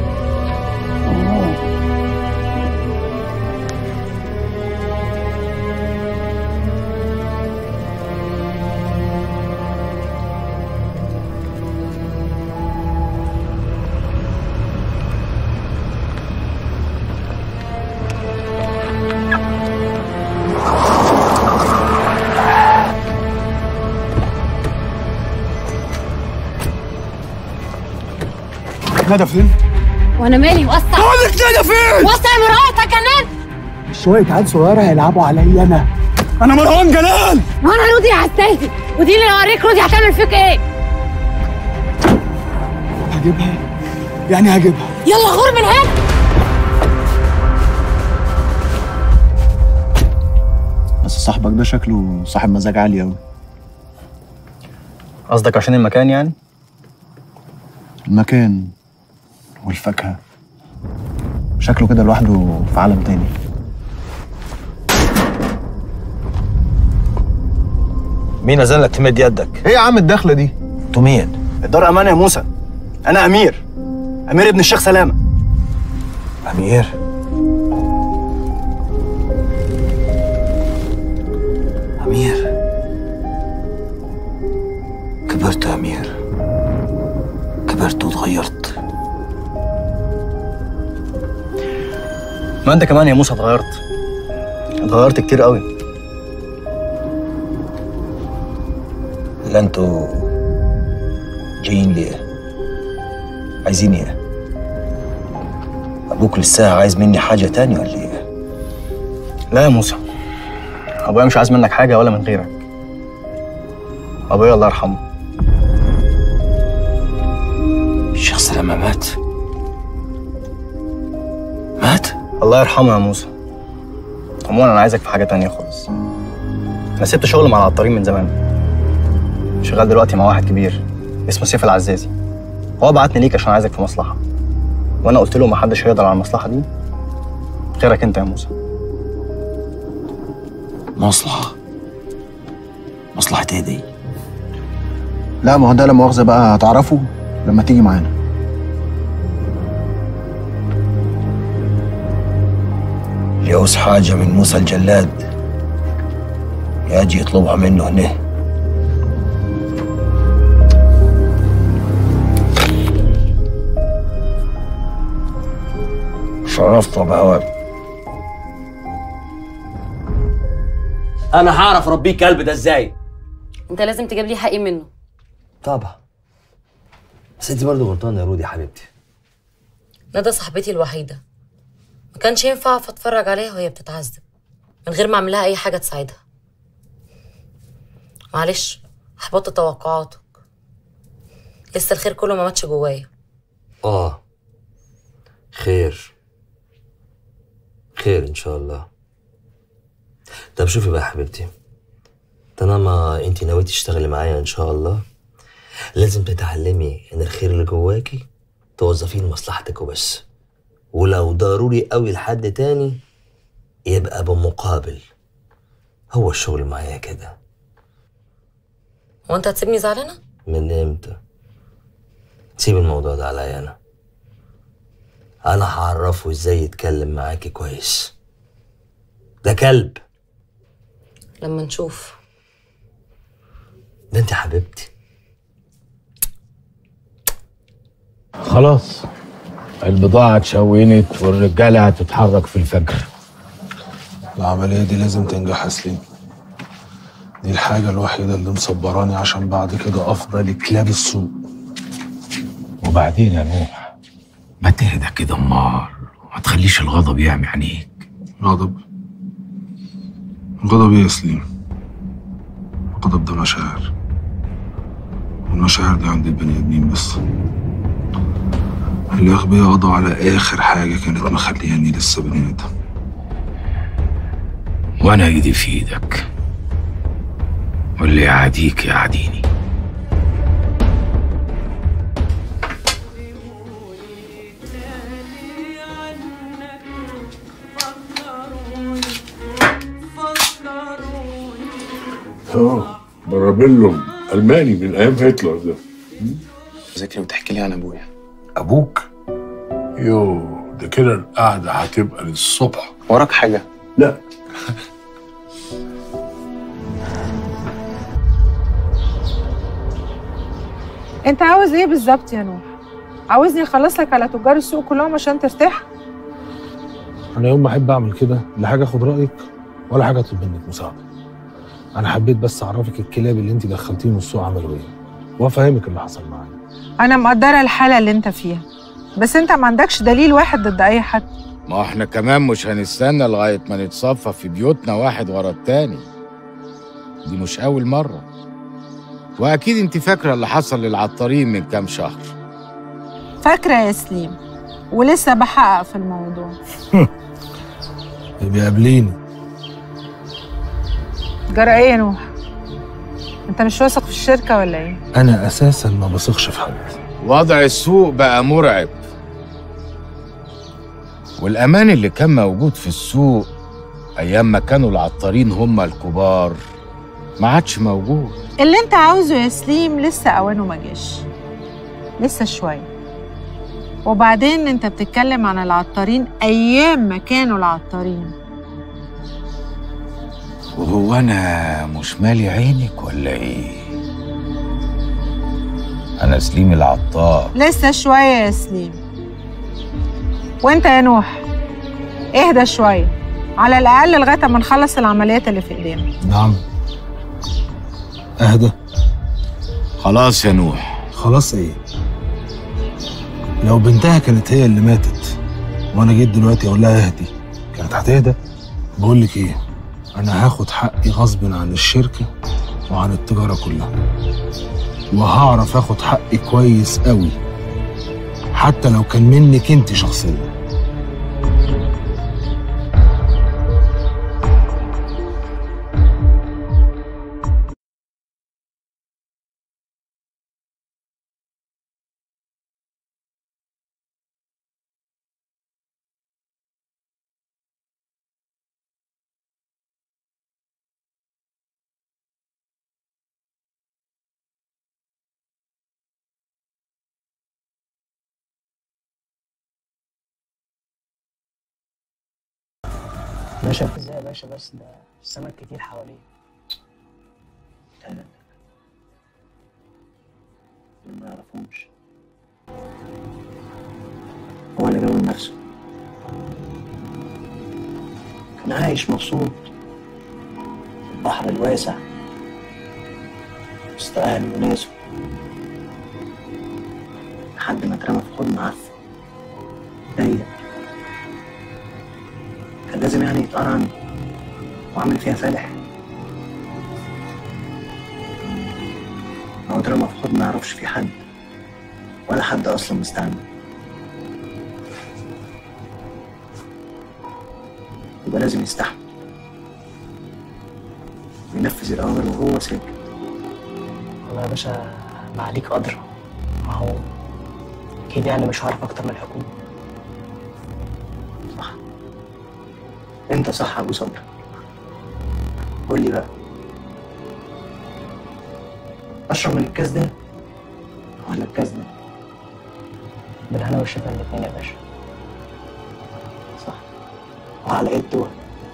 ندى فين؟ وانا مالي وسع بقول لك ندى فين؟ وسع مراتك يا نان شوية عيال صغيرة هيلعبوا عليا أنا أنا مروان جلال وانا رودي عساكي ودي اللي اوريك رودي هتعمل فيك ايه هجيبها يعني هجيبها يلا غور من هنا بس صاحبك ده شكله صاحب مزاج عالي أوي قصدك عشان المكان يعني؟ المكان والفاكهة شكله كده لوحده في عالم تاني مين أذن لك تمد يدك؟ ايه يا عم الدخلة دي؟ انتوا مين؟ الدار أمان يا موسى أنا أمير أمير ابن الشيخ سلامة أمير أمير كبرت يا أمير كبرت واتغيرت ما انت كمان يا موسى اتغيرت اتغيرت كتير قوي لا انتوا جايين ليه عايزين ايه ابوك لسه عايز مني حاجه تانية ولا ايه لا يا موسى ابويا مش عايز منك حاجه ولا من غيرك ابويا الله يرحمه الشخص لما مات مات الله يرحمه يا موسى عموما انا عايزك في حاجه تانية خالص انا سبت شغل مع العطارين من زمان شغال دلوقتي مع واحد كبير اسمه سيف العزازي هو بعتني ليك عشان عايزك في مصلحه وانا قلت له ما حدش هيقدر على المصلحه دي غيرك انت يا موسى مصلحه مصلحه ايه دي لا ما هو ده لا مؤاخذه بقى هتعرفه لما تيجي معانا اللي يعوز حاجه من موسى الجلاد يجي يطلبها منه هنا شرفت بهواك انا هعرف اربيه كلب ده ازاي انت لازم تجيب لي حقي منه طبعا بس انت برضه غلطانه يا رودي يا حبيبتي ندى صاحبتي الوحيده ما كانش ينفع اقف اتفرج عليها وهي بتتعذب من غير ما اعمل لها اي حاجه تساعدها معلش احبطت توقعاتك لسه الخير كله ما ماتش جوايا اه خير خير ان شاء الله طب شوفي بقى يا حبيبتي طالما انت ناوية تشتغلي معايا ان شاء الله لازم تتعلمي ان الخير اللي جواكي توظفيه لمصلحتك وبس ولو ضروري قوي لحد تاني يبقى بمقابل هو الشغل معايا كده هو انت هتسيبني زعلانه من امتى سيب الموضوع ده عليا انا انا هعرفه ازاي يتكلم معاكي كويس ده كلب لما نشوف ده انت حبيبتي خلاص البضاعة اتشونت والرجالة هتتحرك في الفجر العملية دي لازم تنجح يا سليم دي الحاجة الوحيدة اللي مصبراني عشان بعد كده أفضل كلاب السوق وبعدين يا نوح ما تهدى كده النار وما تخليش الغضب يعمي عينيك غضب غضب ايه يا سليم الغضب ده مشاعر والمشاعر دي عند البني ادمين بس الأغبياء قضوا على آخر حاجة كانت مخلياني لسه بني آدم وانا ايدي في ايدك واللي يعاديك يعاديني اه برابيلوم الماني من ايام هتلر ده ذكري وتحكي لي عن ابويا ابوك يو ده كده القعده هتبقى للصبح وراك حاجه لا انت عاوز ايه بالظبط يا نوح عاوزني اخلص لك على تجار السوق كلهم عشان ترتاح أنا يوم ما أحب أعمل كده لا حاجة أخد رأيك ولا حاجة أطلب منك مساعدة أنا حبيت بس أعرفك الكلاب اللي أنت دخلتيهم السوق عملوا إيه وأفهمك اللي حصل معايا انا مقدره الحاله اللي انت فيها بس انت ما عندكش دليل واحد ضد اي حد ما احنا كمان مش هنستنى لغاية ما نتصفى في بيوتنا واحد ورا التاني دي مش أول مرة وأكيد أنت فاكرة اللي حصل للعطارين من كام شهر فاكره يا سليم ولسه بحقق في الموضوع بيقابليني جرى ايه يا نوح انت مش واثق في الشركه ولا ايه أنا أساسا ما بثقش في حد وضع السوق بقى مرعب والأمان اللي كان موجود في السوق أيام ما كانوا العطارين هم الكبار ما عادش موجود اللي انت عاوزه يا سليم لسه اوانه ما جاش لسه شويه وبعدين انت بتتكلم عن العطارين ايام ما كانوا العطارين وهو أنا مش مالي عينك ولا إيه؟ انا سليم العطار لسه شوية يا سليم وانت يا نوح اهدى شوية على الأقل لغاية ما نخلص العمليات اللي في ايدينا نعم اهدى خلاص يا نوح خلاص ايه لو بنتها كانت هي اللي ماتت وانا جيت دلوقتي اقول لها اهدي كانت هتهدى بقول لك ايه انا هاخد حقي غصب عن الشركه وعن التجاره كلها وهعرف اخد حقي كويس قوي حتى لو كان منك انت شخصيا باشا ازاي يا باشا بس ده السمك كتير حواليه لا لا لا دول ما يعرفهمش هو اللي جاب نفسه كان عايش مبسوط في البحر الواسع وسط أهله وناسه لحد ما اترمى في حضن عفن ضيق كان لازم يعني يتقرا عنه وعمل فيها فالح هو اترمى في حضن ما يعرفش فيه حد ولا حد اصلا مستعمل يبقى لازم يستحمل وينفذ الأوامر وهو ساكت والله يا باشا ما عليك أدرى ما هو أكيد يعني مش عارف أكتر من الحكومة صح أنت صح يا أبو صبري قول لي بقى أشرب من الكاس ده ولا الكاس ده؟ بالهنا والشفا الاتنين يا باشا صح وعلى ايه الدول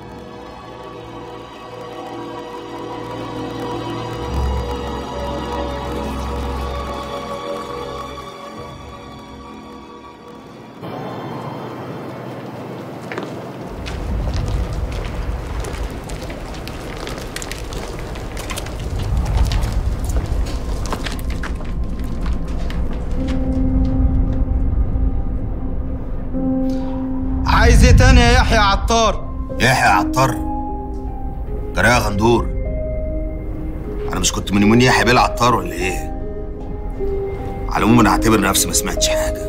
عايز ايه تاني يا يحيى عطار يحيى عطار جرى يا غندور انا مش كنت من يومين يحيى بيه عطار ولا ايه على العموم انا اعتبر نفسي ما سمعتش حاجه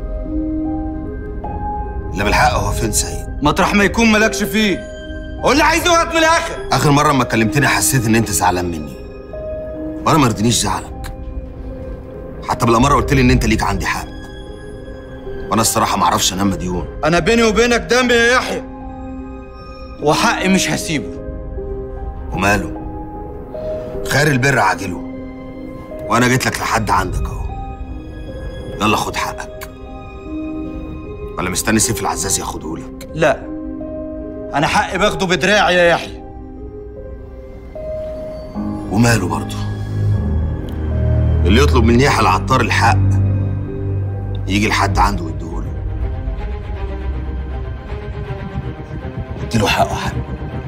الا بالحق هو فين سيد مطرح ما يكون مالكش فيه قول لي عايز ايه وقت من الاخر اخر مره لما كلمتني حسيت ان انت زعلان مني وانا ما رضينيش زعلك حتى بالاماره قلت لي ان انت ليك عندي حق وانا الصراحه ما اعرفش انام مديون انا بيني وبينك دم يا يحيى وحقي مش هسيبه وماله خير البر عاجله وانا جيت لك لحد عندك اهو يلا خد حقك ولا مستني سيف العزاز ياخدهولك لا انا حقي باخده بدراعي يا يحيى وماله برضه اللي يطلب من يحيى العطار الحق يجي لحد عنده ويديهوله اديله حقه حق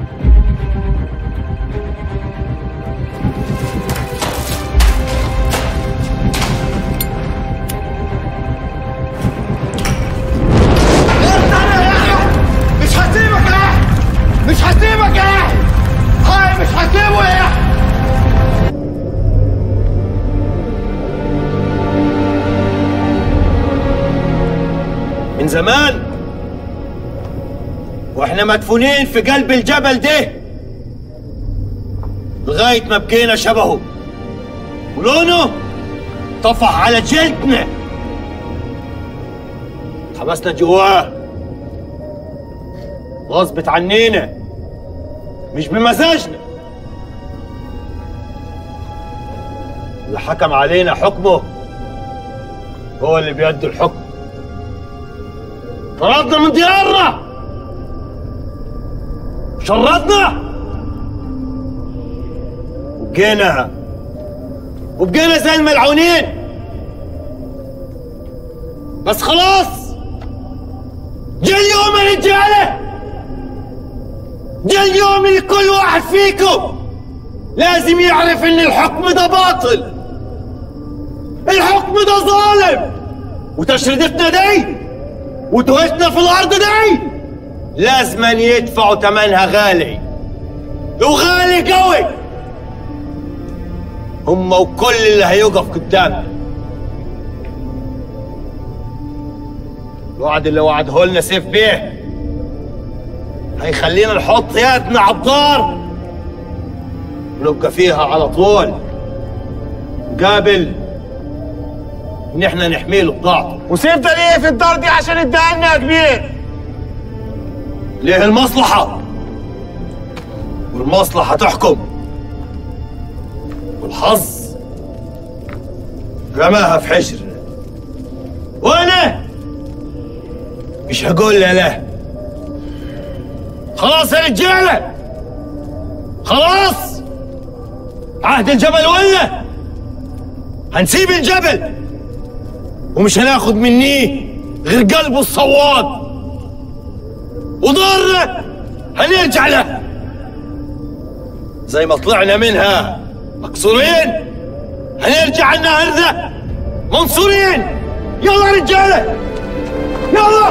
مش هسيبك يا يحيى مش هسيبك يا يحيى هاي مش هسيبه يا يحيى من زمان واحنا مدفونين في قلب الجبل ده لغاية ما بقينا شبهه ولونه طفح على جلدنا حبسنا جواه غصبت عنينا مش بمزاجنا اللي حكم علينا حكمه هو اللي بيدي الحكم طردنا من ديارنا شردنا وبقينا وبقينا زي الملعونين بس خلاص جا اليوم يا رجاله جا اليوم اللي كل واحد فيكم لازم يعرف ان الحكم ده باطل الحكم ده ظالم وتشريدتنا دي وتوهتنا في الارض دي لازما يدفعوا ثمنها غالي وغالي قوي هم وكل اللي هيقف قدامنا الوعد اللي وعده لنا سيف بيه هيخلينا نحط يدنا على الدار ونبقى فيها على طول قابل ان احنا نحمي له بضاعته وسيف ده ليه في الدار دي عشان اداها لنا يا كبير ليه المصلحة والمصلحة تحكم والحظ رماها في حجر وانا مش هقول لا لا خلاص يا رجالة خلاص عهد الجبل ولا هنسيب الجبل ومش هناخد منيه غير قلبه الصواد وضارنا هنرجع له زي ما طلعنا منها مكسورين هنرجع النهر ذا منصورين يلا رجاله يلا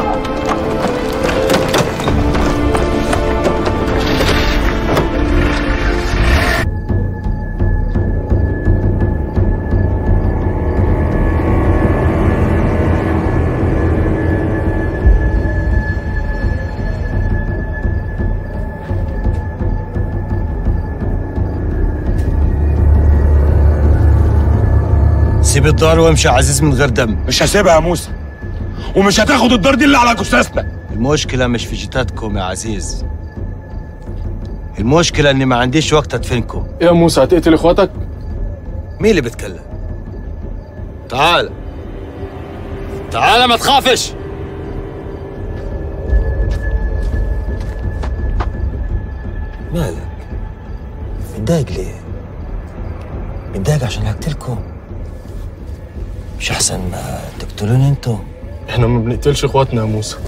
سيب الدار وامشي يا عزيز من غير دم مش هسيبها يا موسى ومش هتاخد الدار دي اللي على جثثنا المشكلة مش في جتاتكم يا عزيز المشكلة اني ما عنديش وقت ادفنكم يا موسى هتقتل اخواتك مين اللي بيتكلم؟ تعال تعال ما تخافش مالك متضايق ليه متضايق عشان هقتلكم مش احسن ما تقتلوني انتم احنا ما بنقتلش اخواتنا يا موسى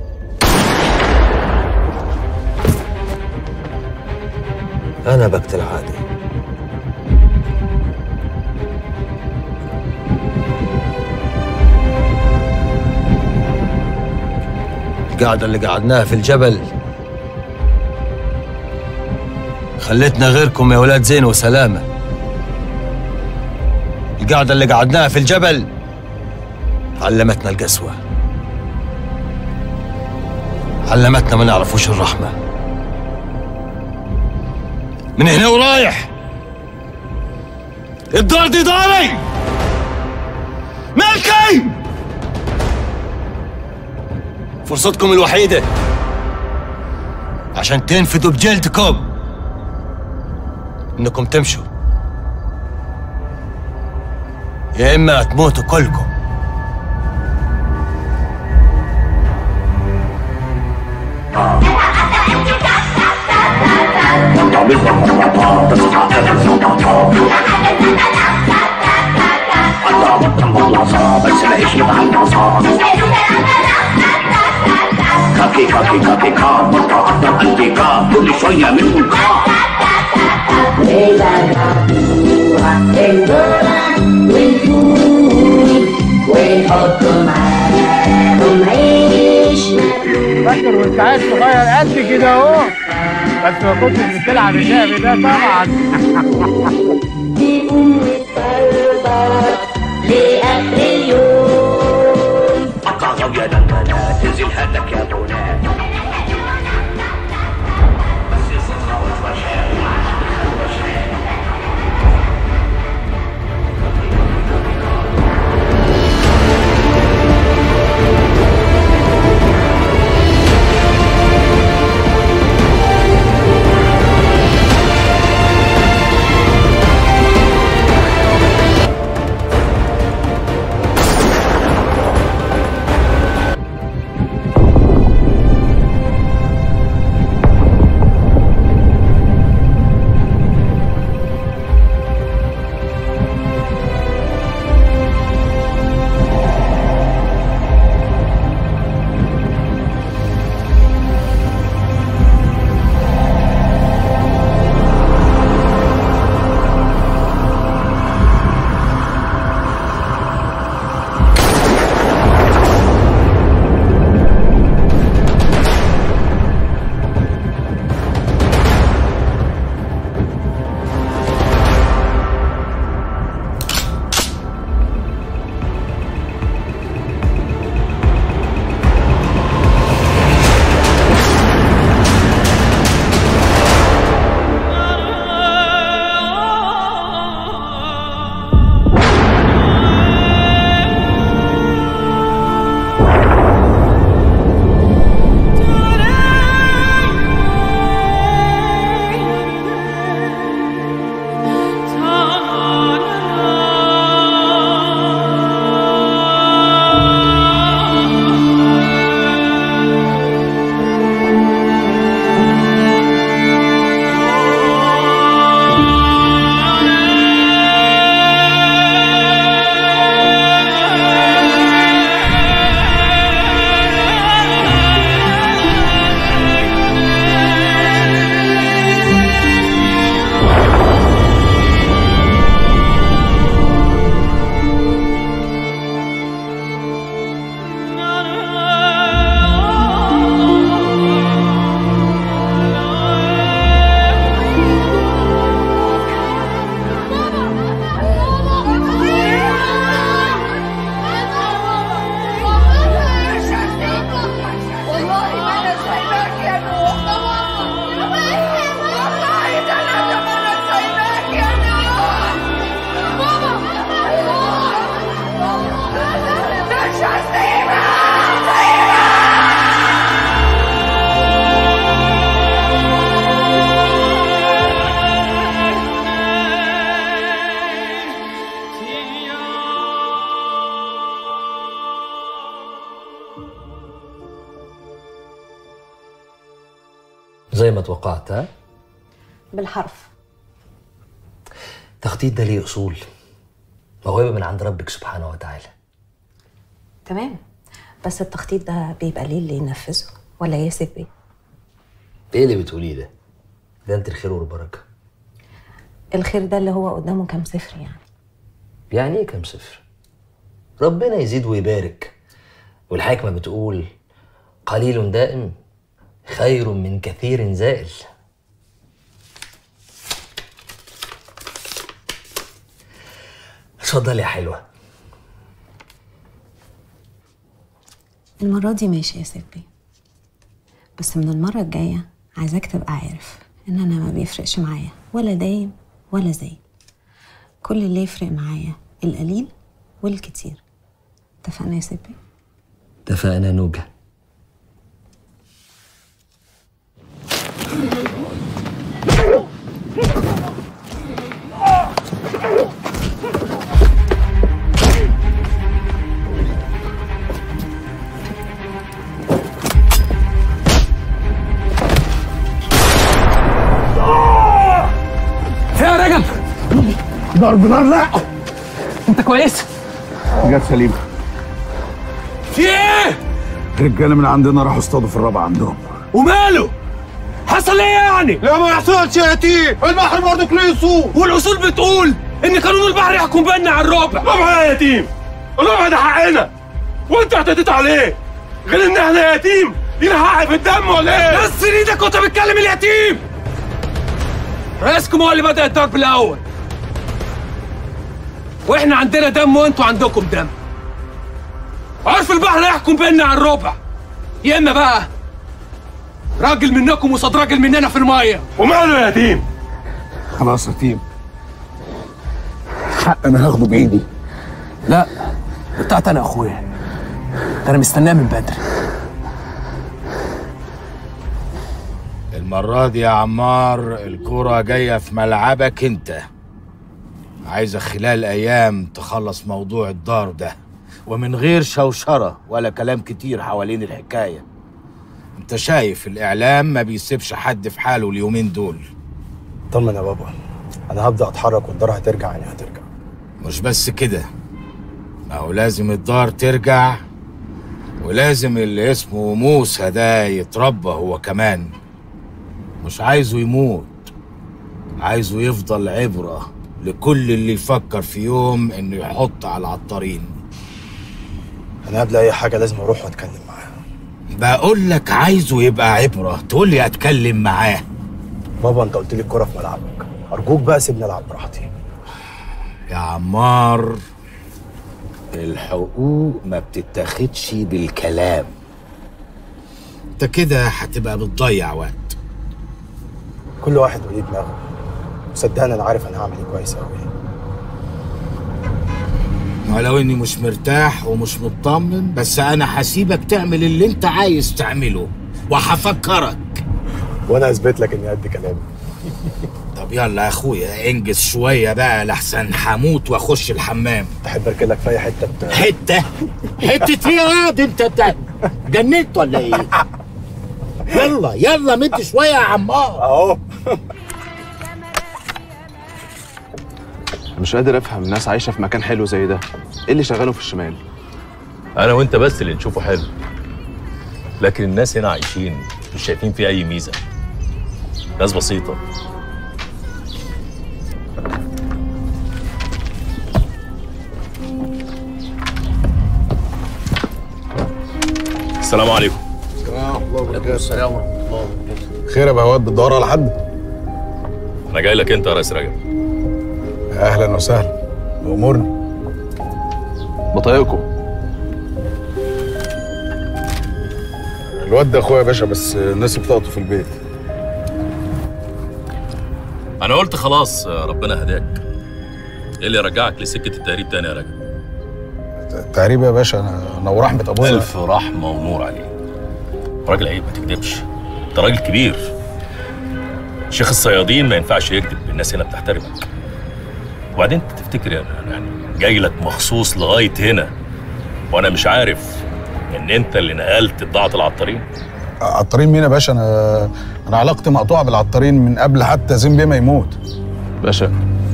انا بقتل عادي القعدة اللي قعدناها في الجبل خلتنا غيركم يا ولاد زين وسلامة القعدة اللي قعدناها في الجبل علمتنا القسوة علمتنا ما نعرفوش الرحمة من هنا ورايح الدار دي داري ملكي فرصتكم الوحيدة عشان تنفدوا بجلدكم انكم تمشوا يا اما تموتوا كلكم بس ما ايش يبقى كاكي كاكي كاكي كا مرة أكتر قلبي كا كل شوية منهم كا فاكر وانت عايز صغير قد كده اهو بس ما كنتش بتلعب اللعب ده طبعا دي أم السردات لآخر اليوم قطع غبية لما تنزل هدك يا بنات زي ما توقعت ها بالحرف التخطيط ده ليه اصول موهبه من عند ربك سبحانه وتعالى تمام بس التخطيط ده بيبقى ليه اللي ينفذه ولا ياسف بيه ايه اللي بتقوليه ده ده انت الخير والبركه الخير ده اللي هو قدامه كام صفر يعني يعني ايه كام صفر ربنا يزيد ويبارك والحكمه بتقول قليل دائم خير من كثير زائل اتفضلي يا حلوه المرة دي ماشي يا سيبي بس من المرة الجاية عايزاك تبقى عارف إن أنا ما بيفرقش معايا ولا دايم ولا زي كل اللي يفرق معايا القليل والكتير اتفقنا يا سيبي اتفقنا نوجه يا رجب ضرب نار لا انت كويس جت سليمه في ايه رجاله من عندنا راحوا اصطادوا في الرابعه عندهم وماله حصل ايه يعني لا ما يحصلش يا تيم البحر برضك ليه اصول والاصول بتقول ان قانون البحر يحكم بيننا على الربع ربع يا يتيم الربع ده حقنا وانت اعتديت عليه غير ان احنا يتيم لينا حق في الدم ولا ايه؟ بس ايدك وانت بتكلم اليتيم رئيسكم هو اللي بدأ الضرب الأول واحنا عندنا دم وانتوا عندكم دم عرف البحر يحكم بيننا على الربع يا اما بقى راجل منكم وصاد راجل مننا في الميه وماله يا يتيم خلاص يا تيم حق انا هاخده بايدي لا بتاعت انا يا اخويا ده انا مستناه من بدري المرة دي يا عمار الكرة جاية في ملعبك انت عايزة خلال أيام تخلص موضوع الدار ده ومن غير شوشرة ولا كلام كتير حوالين الحكاية انت شايف الإعلام ما بيسيبش حد في حاله اليومين دول طمن يا بابا انا هبدا اتحرك والدار هترجع يعني هترجع مش بس كده ما هو لازم الدار ترجع ولازم اللي اسمه موسى ده يتربى هو كمان مش عايزه يموت عايزه يفضل عبرة لكل اللي يفكر في يوم انه يحط على العطارين انا قبل اي حاجه لازم اروح واتكلم معاه بقول لك عايزه يبقى عبرة تقول لي اتكلم معاه بابا انت قلت لي الكره في ملعبك ارجوك بقى سيبني العب براحتي يا عمار الحقوق ما بتتاخدش بالكلام انت كده هتبقى بتضيع وقت كل واحد وليه دماغه صدقني انا عارف انا هعمل ايه كويس قوي ولو اني مش مرتاح ومش مطمن بس انا هسيبك تعمل اللي انت عايز تعمله وهفكرك وانا اثبت لك اني قد كلامي طب يلا يا اخويا انجز شويه بقى لحسن هموت واخش الحمام تحب اركلك في اي حته بتاع حته حته ايه يا دي انت انت جننت ولا ايه يلا يلا مد شويه يا عمار اهو مش قادر افهم ناس عايشه في مكان حلو زي ده ايه اللي شغاله في الشمال انا وانت بس اللي نشوفه حلو لكن الناس هنا عايشين مش شايفين فيه اي ميزه ناس بسيطه السلام عليكم السلام ورحمه الله خير يا بهوات بتدور على حد انا جاي لك انت يا ريس رجب اهلا وسهلا امورنا بطايقكم الواد ده اخويا يا باشا بس الناس بتاعته في البيت انا قلت خلاص ربنا هداك ايه اللي رجعك لسكه التهريب تاني يا رجب التهريب يا باشا انا انا ورحمه ابويا الف رحمه ونور عليه راجل عيب ما تكذبش انت راجل كبير شيخ الصيادين ما ينفعش يكذب الناس هنا بتحترمك وبعدين انت تفتكر يعني يعني جاي لك مخصوص لغايه هنا وانا مش عارف ان انت اللي نقلت بضاعه العطارين عطارين مين يا باشا انا انا علاقتي مقطوعه بالعطارين من قبل حتى زين بيه ما يموت باشا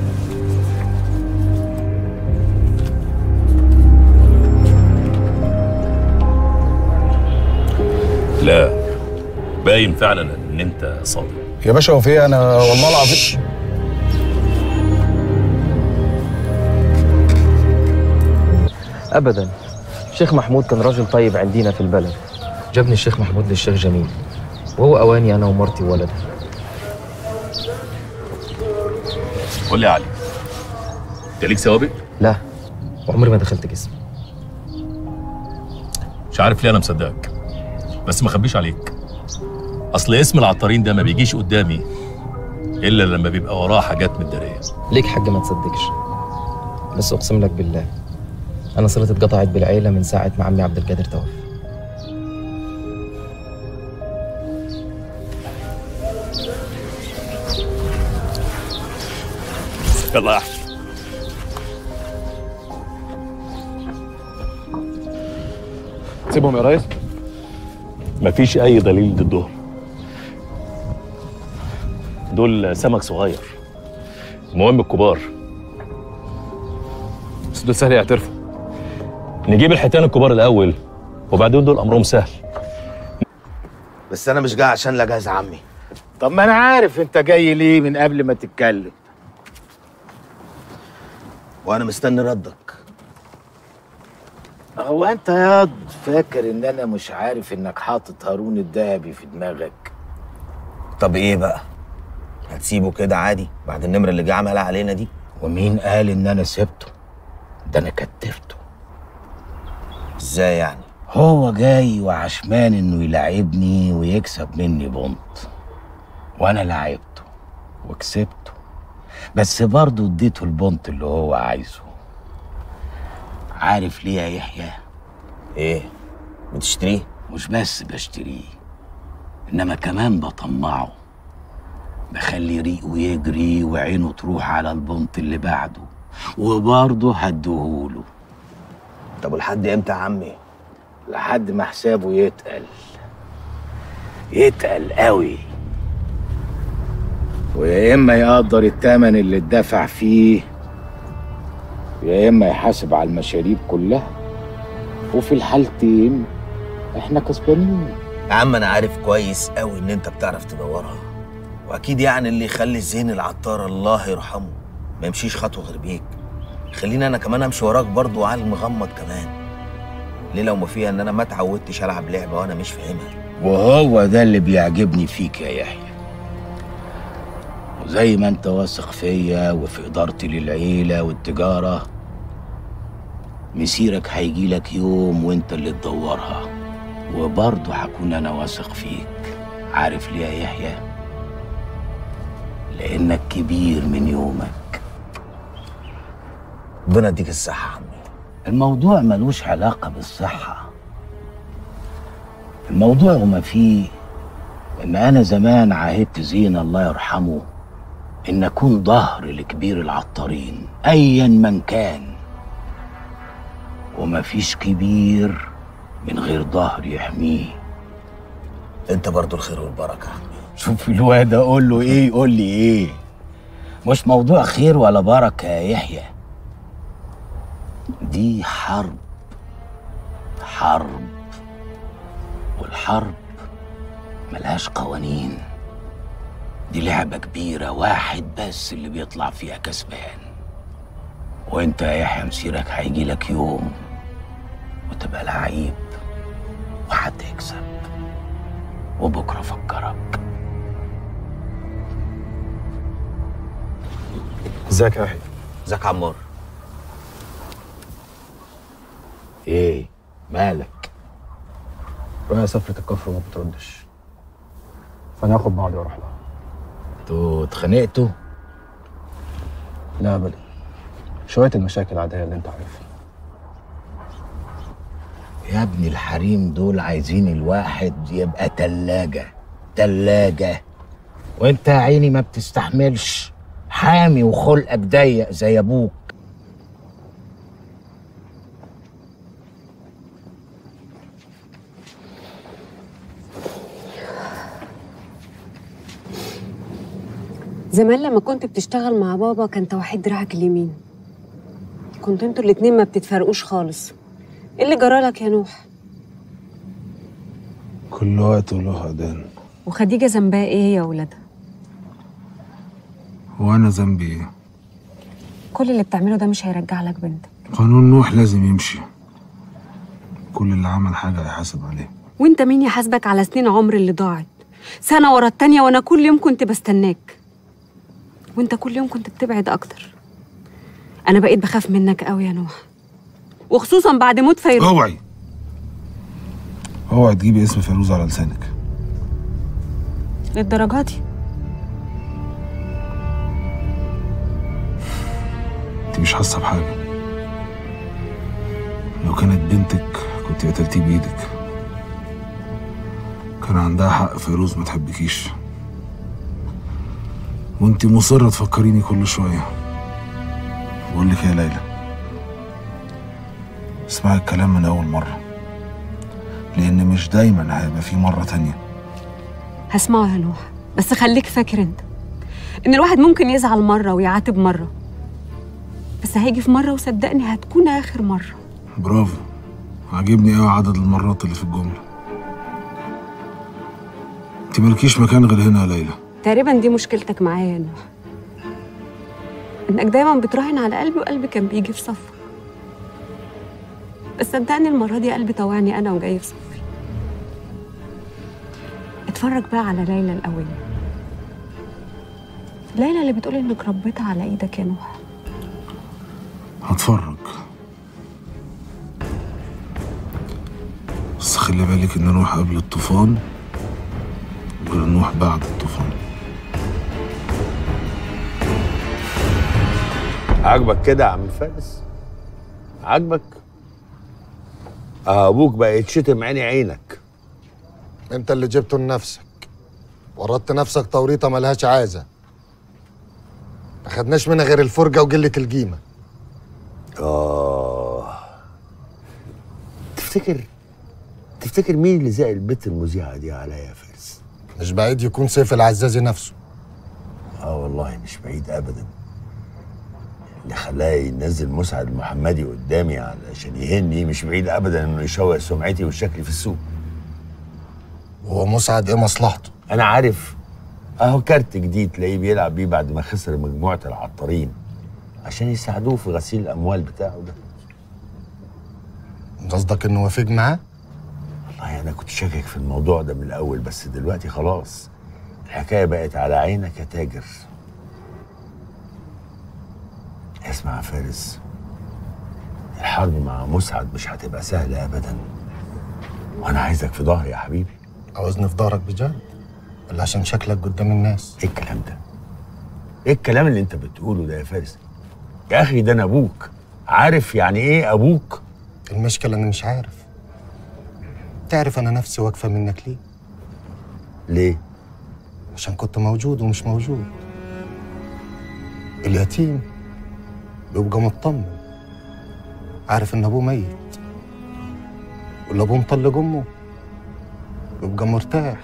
لا باين فعلا ان انت صادق يا باشا هو في إيه؟ انا والله العظيم ابدا الشيخ محمود كان راجل طيب عندنا في البلد جابني الشيخ محمود للشيخ جميل وهو اواني انا ومرتي وولدي قول لي يا علي انت ليك سوابق؟ لا وعمري ما دخلت جسم مش عارف ليه انا مصدقك بس ما اخبيش عليك اصل اسم العطارين ده ما بيجيش قدامي الا لما بيبقى وراه حاجات متداريه ليك حاجه ما تصدقش بس اقسم لك بالله انا صلتي اتقطعت بالعيله من ساعه ما عمي عبد القادر توفى يلا يا احمد سيبهم يا ريس مفيش اي دليل ضدهم دول سمك صغير المهم الكبار بس دول سهل يعترفوا نجيب الحيتان الكبار الاول وبعدين دول امرهم سهل بس انا مش جاي عشان لا جاز عمي طب ما انا عارف انت جاي ليه من قبل ما تتكلم وانا مستني ردك هو انت ياض فاكر ان انا مش عارف انك حاطط هارون الذهبي في دماغك طب ايه بقى هتسيبه كده عادي بعد النمره اللي جه عملها علينا دي ومين قال ان انا سبته ده انا كتفته ازاي يعني هو جاي وعشمان انه يلعبني ويكسب مني بونت وانا لعبته وكسبته بس برضه اديته البونت اللي هو عايزه عارف ليه يا يحيى ايه بتشتريه مش بس بشتريه انما كمان بطمعه بخلي ريقه يجري وعينه تروح على البونت اللي بعده وبرضه هديهوله طب ولحد امتى يا عمي لحد ما حسابه يتقل يتقل قوي ويا اما يقدر التمن اللي اتدفع فيه يا اما يحاسب على المشاريب كلها وفي الحالتين احنا كسبانين يا عم انا عارف كويس قوي ان انت بتعرف تدورها واكيد يعني اللي يخلي الزين العطار الله يرحمه ما يمشيش خطوه غير بيك خليني انا كمان امشي وراك برضه وعلى المغمض كمان ليه لو ما فيها ان انا ما اتعودتش العب لعبه وانا مش فاهمها وهو ده اللي بيعجبني فيك يا يحيى وزي ما انت واثق فيا وفي ادارتي للعيله والتجاره مسيرك هيجيلك يوم وانت اللي تدورها وبرضه هكون انا واثق فيك عارف ليه يا يحيى لانك كبير من يومك ربنا يديك الصحه يا عمي الموضوع ملوش علاقه بالصحه الموضوع وما فيه ان انا زمان عاهدت زين الله يرحمه ان اكون ظهر لكبير العطارين ايا من كان ومفيش كبير من غير ظهر يحميه انت برضو الخير والبركه شوف الواد اقول له ايه يقول لي ايه مش موضوع خير ولا بركه يا يحيى دي حرب حرب والحرب ملهاش قوانين دي لعبة كبيرة واحد بس اللي بيطلع فيها كسبان وانت يا يحيى مسيرك هيجي لك يوم وتبقى لعيب وهتكسب وبكره فكرك ازيك يا يحيى ازيك يا عمار ايه مالك رؤيا سافرت الكفر وما بتردش فانا هاخد بعضي واروح لها انتوا اتخانقتوا لا ابدا شويه المشاكل العاديه اللي انت عارفها يا ابني الحريم دول عايزين الواحد يبقى تلاجة تلاجة وانت يا عيني ما بتستحملش حامي وخلقك ضيق زي ابوك زمان لما كنت بتشتغل مع بابا كان توحيد دراعك اليمين كنت انتوا الاتنين ما بتتفرقوش خالص ايه اللي جرالك يا نوح كل وقت وله أذان وخديجه ذنبها ايه هي واولادها وأنا ذنبي إيه؟ كل اللي بتعمله ده مش هيرجع لك بنتك قانون نوح لازم يمشي كل اللي عمل حاجة هيحاسب عليه وانت مين يحاسبك على سنين عمر اللي ضاعت سنه ورا التانيه وانا كل يوم كنت بستناك وانت كل يوم كنت بتبعد اكتر انا بقيت بخاف منك قوي يا نوح وخصوصا بعد موت فيروز اوعي اوعي تجيبي اسم فيروز على لسانك للدرجه دي انت مش حاسة بحاجة لو كانت بنتك كنت قتلتيه بإيدك كان عندها حق فيروز ما تحبكيش وانت مصرة تفكريني كل شوية بقول لك يا ليلى اسمعي الكلام من أول مرة لأن مش دايما هيبقى في مرة تانية هسمعه يا نوح بس خليك فاكر انت ان الواحد ممكن يزعل مره ويعاتب مره بس هيجي في مره وصدقني هتكون اخر مره برافو عاجبني قوي عدد المرات اللي في الجملة انت مالكيش مكان غير هنا يا ليلى تقريبا دي مشكلتك معايا يا نوح انك دايما بتراهن على قلبي وقلبي كان بيجي في صفك بس صدقني المره دي قلبي طوعني انا وجاي في صفي اتفرج بقى على ليلى القوية ليلى اللي بتقول انك ربيتها على ايدك يا نوح هتفرج بس خلي بالك ان نوح قبل الطوفان غير نوح بعد الطوفان عاجبك كده يا عم فارس عاجبك آه، ابوك بقى يتشتم عيني عينك انت اللي جبته لنفسك ورطت نفسك توريطه ملهاش عازه ما خدناش منها غير الفرجه وقله القيمه اه تفتكر تفتكر مين اللي زق البت المذيعه دي عليا يا فارس مش بعيد يكون سيف العزازي نفسه اه والله مش بعيد ابدا اللي خلاه ينزل مسعد المحمدي قدامي علشان يهني مش بعيد ابدا انه يشوه سمعتي وشكلي في السوق هو مسعد ايه مصلحته انا عارف اهو كارت جديد تلاقيه بيلعب بيه بعد ما خسر مجموعه العطارين عشان يساعدوه في غسيل الاموال بتاعه ده قصدك انه وافق معاه والله انا كنت شاكك في الموضوع ده من الاول بس دلوقتي خلاص الحكايه بقت على عينك يا تاجر اسمع يا فارس الحرب مع مسعد مش هتبقى سهله ابدا وانا عايزك في ظهري يا حبيبي عاوزني في ظهرك بجد ولا عشان شكلك قدام الناس ايه الكلام ده ايه الكلام اللي انت بتقوله ده يا فارس يا اخي ده انا ابوك عارف يعني ايه ابوك المشكله انا مش عارف تعرف انا نفسي واقفه منك ليه ليه عشان كنت موجود ومش موجود اليتيم بيبقى مطمن عارف ان ابوه ميت واللي ابوه مطلق امه بيبقى مرتاح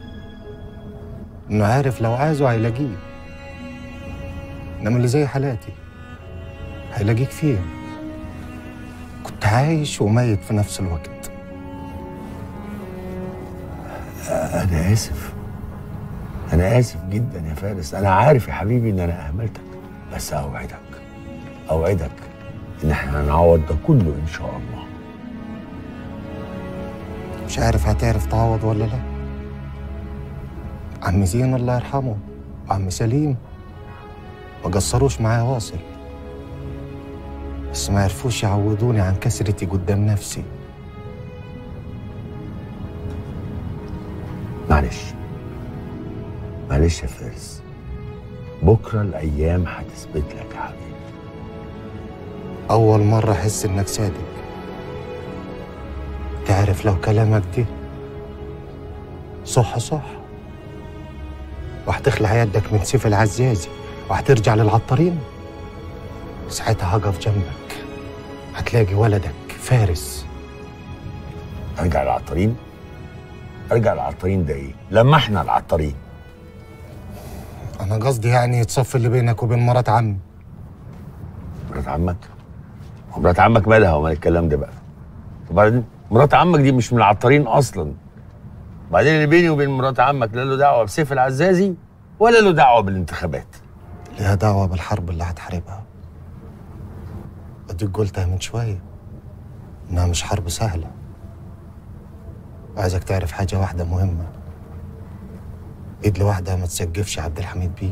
انه عارف لو عايزه هيلاقيه انما اللي زي حالاتي هيلاقيك فين كنت عايش وميت في نفس الوقت انا اسف انا اسف جدا يا فارس انا عارف يا حبيبي ان انا اهملتك بس اوعدك اوعدك ان احنا هنعوض ده كله ان شاء الله مش عارف هتعرف تعوض ولا لا عم زين الله يرحمه وعم سليم ما قصروش معايا واصل بس ما عرفوش يعوضوني عن كسرتي قدام نفسي معلش معلش يا فارس بكره الايام هتثبت لك يا حبيبي أول مرة أحس إنك صادق تعرف لو كلامك دي صح صح وهتخلع يدك من سيف العزازي وهترجع للعطارين ساعتها هقف جنبك هتلاقي ولدك فارس ارجع للعطارين ارجع للعطارين ده ايه لما احنا العطارين انا قصدي يعني تصفي اللي بينك وبين مرات عمي مرات عمك ومرات عمك مالها ومال الكلام ده بقى وبعدين مرات عمك دي مش من العطارين اصلا بعدين اللي بيني وبين مرات عمك لا له دعوه بسيف العزازي ولا له دعوه بالانتخابات ليها دعوة بالحرب اللي هتحاربها اديك قلتها من شوية انها مش حرب سهلة عايزك تعرف حاجة واحدة مهمة ايد لوحدها ما تسجفش عبد الحميد بيه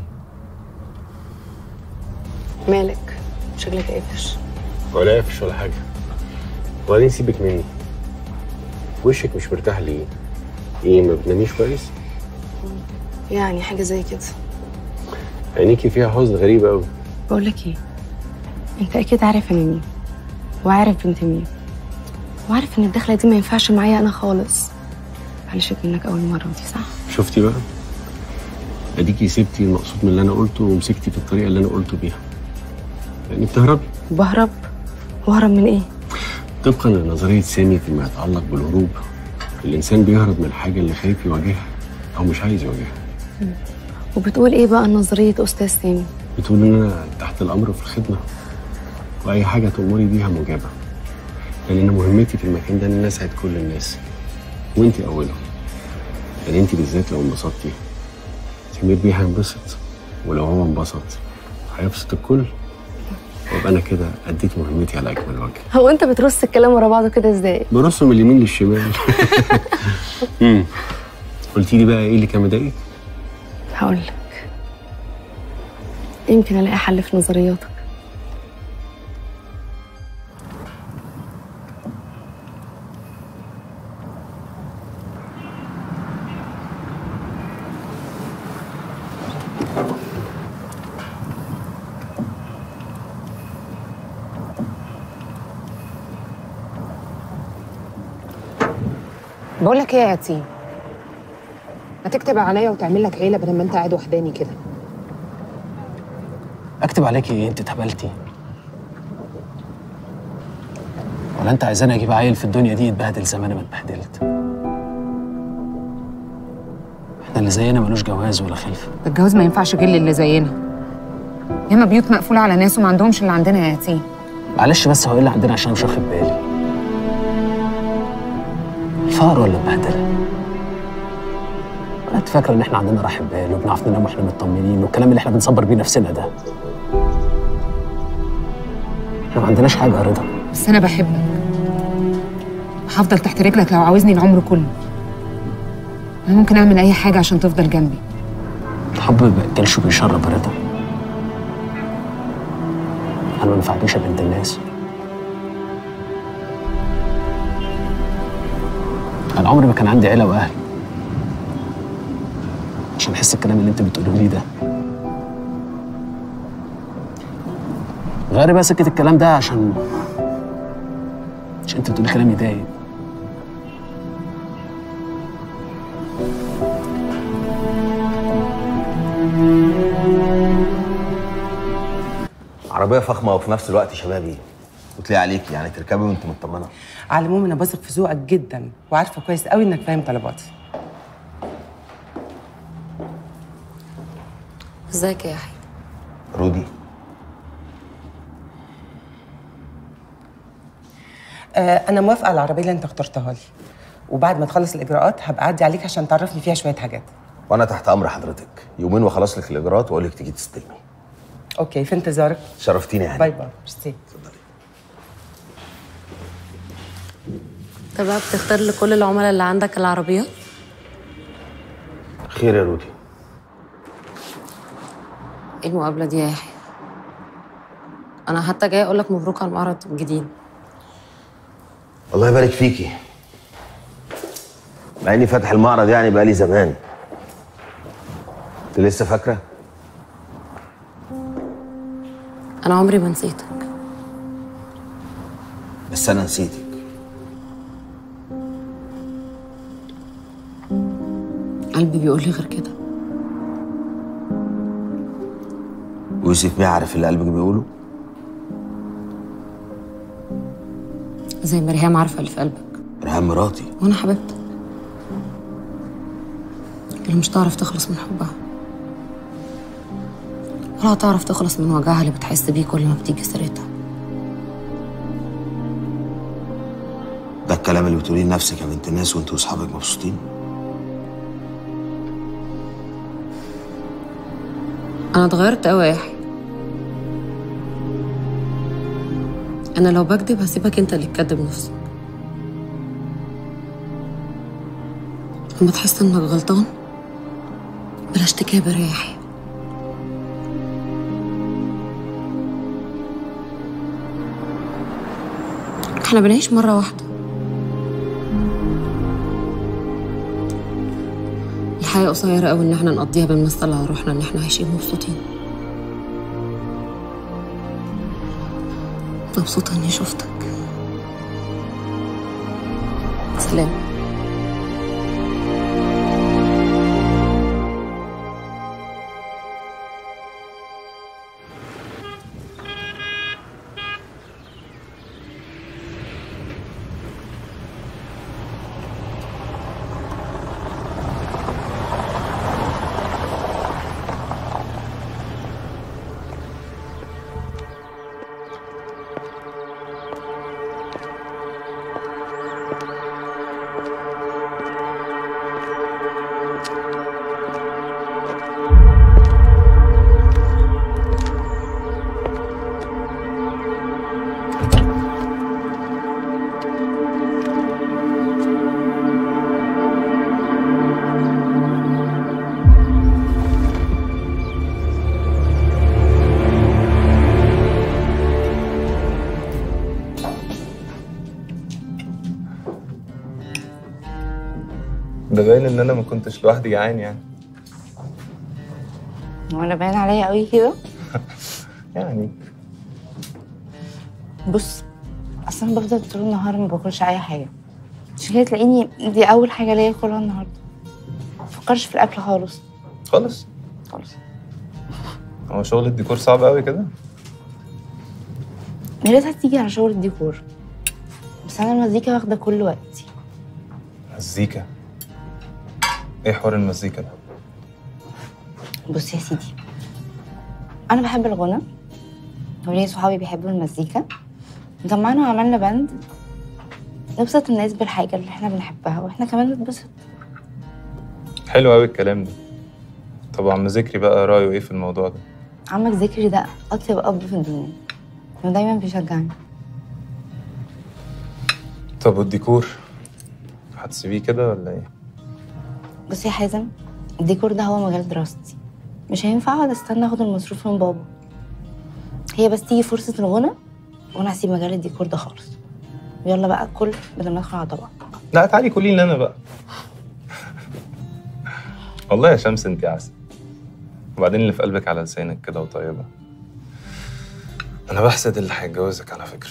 مالك شكلك قافش ولا قافش ولا حاجة وبعدين سيبك مني وشك مش مرتاح ليه؟ ايه ما بتناميش كويس؟ يعني حاجة زي كده عينيكي فيها حزن غريب قوي بقول لك ايه انت اكيد عارف انا مين وعارف بنت مين وعارف ان الدخلة دي ما ينفعش معايا انا خالص معلشت منك اول مرة دي صح شفتي بقى؟ اديكي سبتي المقصود من اللي انا قلته ومسكتي في الطريقة اللي انا قلته بيها يعني بتهربي بهرب وهرب من ايه طبقا لنظرية سامي فيما يتعلق بالهروب الإنسان بيهرب من الحاجة اللي خايف يواجهها أو مش عايز يواجهها وبتقول ايه بقى نظرية استاذ سامي بتقول إن أنا تحت الأمر في الخدمة وأي حاجة تأمري بيها مجابة لأن أنا مهمتي في المكان ده إن أنا أسعد كل الناس وأنت أولهم يعني أنت بالذات لو انبسطتي سمير بيه هينبسط ولو هو انبسط هيبسط الكل وابقى أنا كده أديت مهمتي على أكمل وجه هو انت بترص الكلام ورا بعضه كده ازاي برصه من اليمين للشمال امم قلتي لي بقى ايه اللي كان مضايقك؟ هقول لك يمكن الاقي حل في نظرياتك بقول لك ايه يا يتيم ما تكتب عليا وتعمل لك عيله بدل ما انت قاعد وحداني كده اكتب عليكي ايه انت اتهبلتي ولا انت عايزاني اجيب عيل في الدنيا دي يتبهدل زي ما انا ما اتبهدلت احنا اللي زينا ملوش جواز ولا خلفه الجواز ما ينفعش غير اللي زينا ياما بيوت مقفوله على ناس وما عندهمش اللي عندنا يا يتيم معلش بس هو ايه اللي عندنا عشان مش واخد بالي الفقر ولا البهدله ولا انت فاكره ان احنا عندنا راحه بال وبنعرف ننام واحنا مطمنين والكلام اللي احنا بنصبر بيه نفسنا ده احنا ما عندناش حاجه يا رضا بس انا بحبك هفضل تحت رجلك لو عاوزني العمر كله انا ممكن اعمل اي حاجه عشان تفضل جنبي الحب ما بياكلش وبيشرب يا رضا انا ما ينفعنيش يا بنت الناس انا عمري ما كان عندي عيله واهل عشان احس الكلام اللي انت بتقوله لي ده غيري بقى سكه الكلام ده عشان عشان انت بتقولي كلام يضايق عربيه فخمه وفي نفس الوقت شبابي وتلاقي عليك يعني تركبي وانت مطمنه على العموم انا بثق في ذوقك جدا وعارفه كويس قوي انك فاهم طلباتي ازيك يا يحيى رودي آه انا موافقه على العربيه اللي انت اخترتها لي وبعد ما تخلص الاجراءات هبقى اعدي عليك عشان تعرفني فيها شويه حاجات وانا تحت امر حضرتك يومين واخلص لك الاجراءات واقول لك تيجي تستلمي اوكي في انتظارك شرفتيني يا هاني باي باي ميرسي انت بقى بتختار لكل العملاء اللي عندك العربيه خير يا رودي ايه المقابله دي يا يحيى انا حتى جاي اقول لك مبروك على المعرض الجديد الله يبارك فيكي مع اني فاتح المعرض يعني بقالي زمان انت لسه فاكره انا عمري ما نسيتك بس انا نسيتك قلبي بيقول لي غير كده ويوسف بيه عارف اللي قلبك بيقوله زي ما ريهام عارفه اللي في قلبك ريهام مراتي وانا حبيبتك اللي مش تعرف تخلص من حبها ولا هتعرف تخلص من وجعها اللي بتحس بيه كل ما بتيجي سيرتها ده الكلام اللي بتقوليه لنفسك يا بنت الناس وانت واصحابك مبسوطين انا اتغيرت قوي يا يحيى انا لو بكذب هسيبك انت اللي تكذب نفسك لما تحس انك غلطان بلاش تكابر يا يحيى احنا بنعيش مرة واحدة الحياة قصيرة قوي ان احنا نقضيها بنمثل على روحنا ان احنا عايشين مبسوطين مبسوطة اني شفتك سلام ده باين ان انا ما كنتش لوحدي جعان يعني وانا باين عليا قوي كده يعني بص اصلا بفضل طول النهار ما باكلش اي حاجه عشان كده تلاقيني دي اول حاجه ليا اكلها النهارده مفكرش في الاكل خالص خالص خالص هو شغل الديكور صعب قوي كده يا ريتها تيجي على شغل الديكور بس انا المزيكا واخده كل وقتي مزيكا ايه حوار المزيكا ده بص يا سيدي انا بحب الغنى وليا صحابي بيحبوا المزيكا جمعنا وعملنا باند نبسط الناس بالحاجة اللي احنا بنحبها واحنا كمان نتبسط حلو قوي الكلام ده طب عم ذكري بقى رايه ايه في الموضوع ده عمك ذكري ده أطيب أب في الدنيا كان دايما بيشجعني طب والديكور هتسيبيه كده ولا ايه بص يا حازم الديكور ده هو مجال دراستي مش هينفع اقعد استنى اخد المصروف من بابا هي بس تيجي فرصة الغنى وانا هسيب مجال الديكور ده خالص يلا بقى كل بدل ما ندخل على طبق لا تعالي كلي لي انا بقى والله يا شمس انت عسل وبعدين اللي في قلبك على لسانك كده وطيبه انا بحسد اللي هيتجوزك على فكره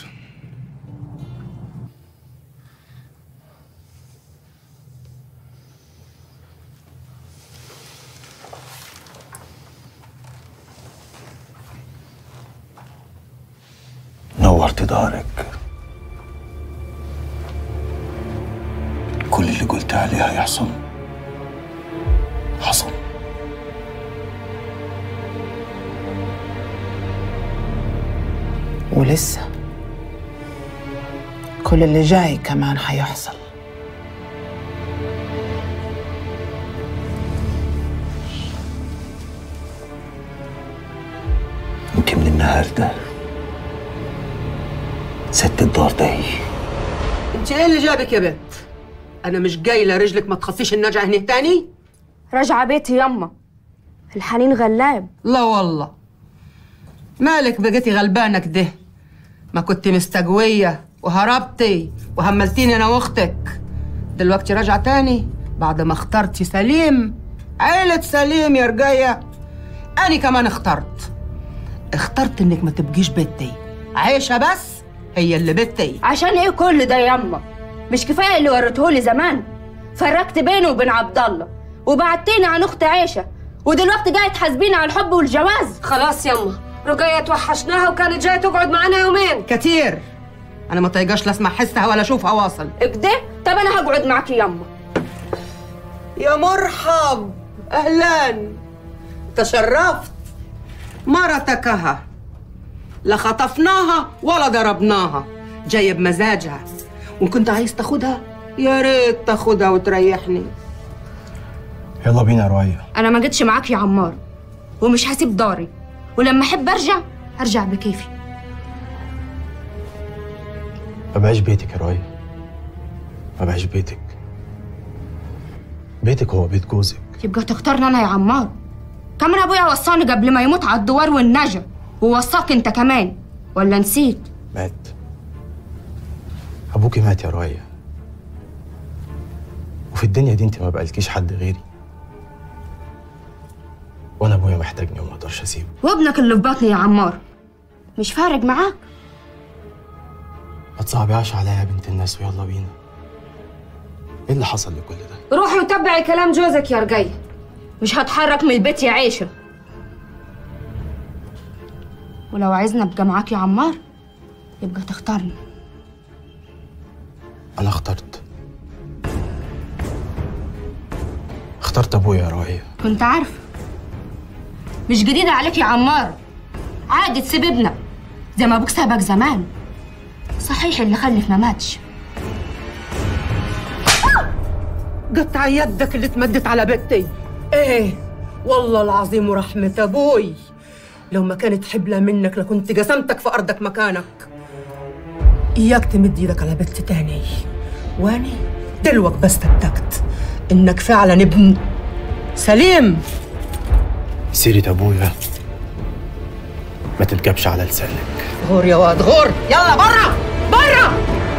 نورت دارك كل اللي قلت عليه هيحصل حصل ولسه كل اللي جاي كمان هيحصل انت من النهارده ست الدار دي انت ايه اللي جابك يا بنت؟ انا مش جاي رجلك ما تخصيش النجعه هنا تاني؟ راجعة بيتي يما الحنين غلاب لا والله مالك بقيتي غلبانة كده ما كنت مستجوية وهربتي وهملتيني انا واختك دلوقتي راجعة تاني بعد ما اخترتي سليم عيلة سليم يا رجاية أنا كمان اخترت اخترت انك ما تبقيش بنتي عايشة بس هي اللي بنتي عشان ايه كل ده يما مش كفايه اللي وريتهولي زمان فرقت بينه وبين عبد الله وبعدتيني عن اخت عيشه ودلوقتي جايه تحاسبيني على الحب والجواز خلاص يما رقية توحشناها وكانت جاية تقعد معانا يومين كتير انا ما طايقاش لا اسمع حسها ولا اشوفها واصل كده طب انا هقعد معاكي يما يا مرحب اهلا تشرفت مرتك ها لا خطفناها ولا ضربناها جايه بمزاجها وان كنت عايز تاخدها يا ريت تاخدها وتريحني يلا بينا يا رؤية انا ما جيتش معاك يا عمار ومش هسيب داري ولما احب ارجع ارجع بكيفي ما بقاش بيتك يا رؤية ما بقاش بيتك بيتك هو بيت جوزك يبقى تختارني انا يا عمار كمان ابويا وصاني قبل ما يموت على الدوار والنجا ووصاك انت كمان ولا نسيت مات ابوكي مات يا رؤية وفي الدنيا دي انت ما بقالكيش حد غيري وانا ابويا محتاجني وما اقدرش اسيبه وابنك اللي في بطني يا عمار مش فارق معاك ما تصعبيهاش عليا يا بنت الناس ويلا بينا ايه اللي حصل لكل ده روحي وتبعي كلام جوزك يا رجاية مش هتحرك من البيت يا عيشة ولو عايزني ابقى معاك يا عمار يبقى تختارني انا اخترت اخترت ابويا يا رؤية كنت عارفة مش جديدة عليك يا عمار عادي تسيب ابنك زي ما ابوك سابك زمان صحيح اللي خلف ما ماتش قطع يدك اللي اتمدت على بنتي ايه والله العظيم ورحمة ابوي لو ما كانت حبلة منك لكنت قسمتك في ارضك مكانك اياك تمد ايدك على بنت تاني واني دلوك بس صدقت انك فعلا ابن سليم سيرة ابويا ما تتجابش على لسانك غور يا واد غور يلا برا برا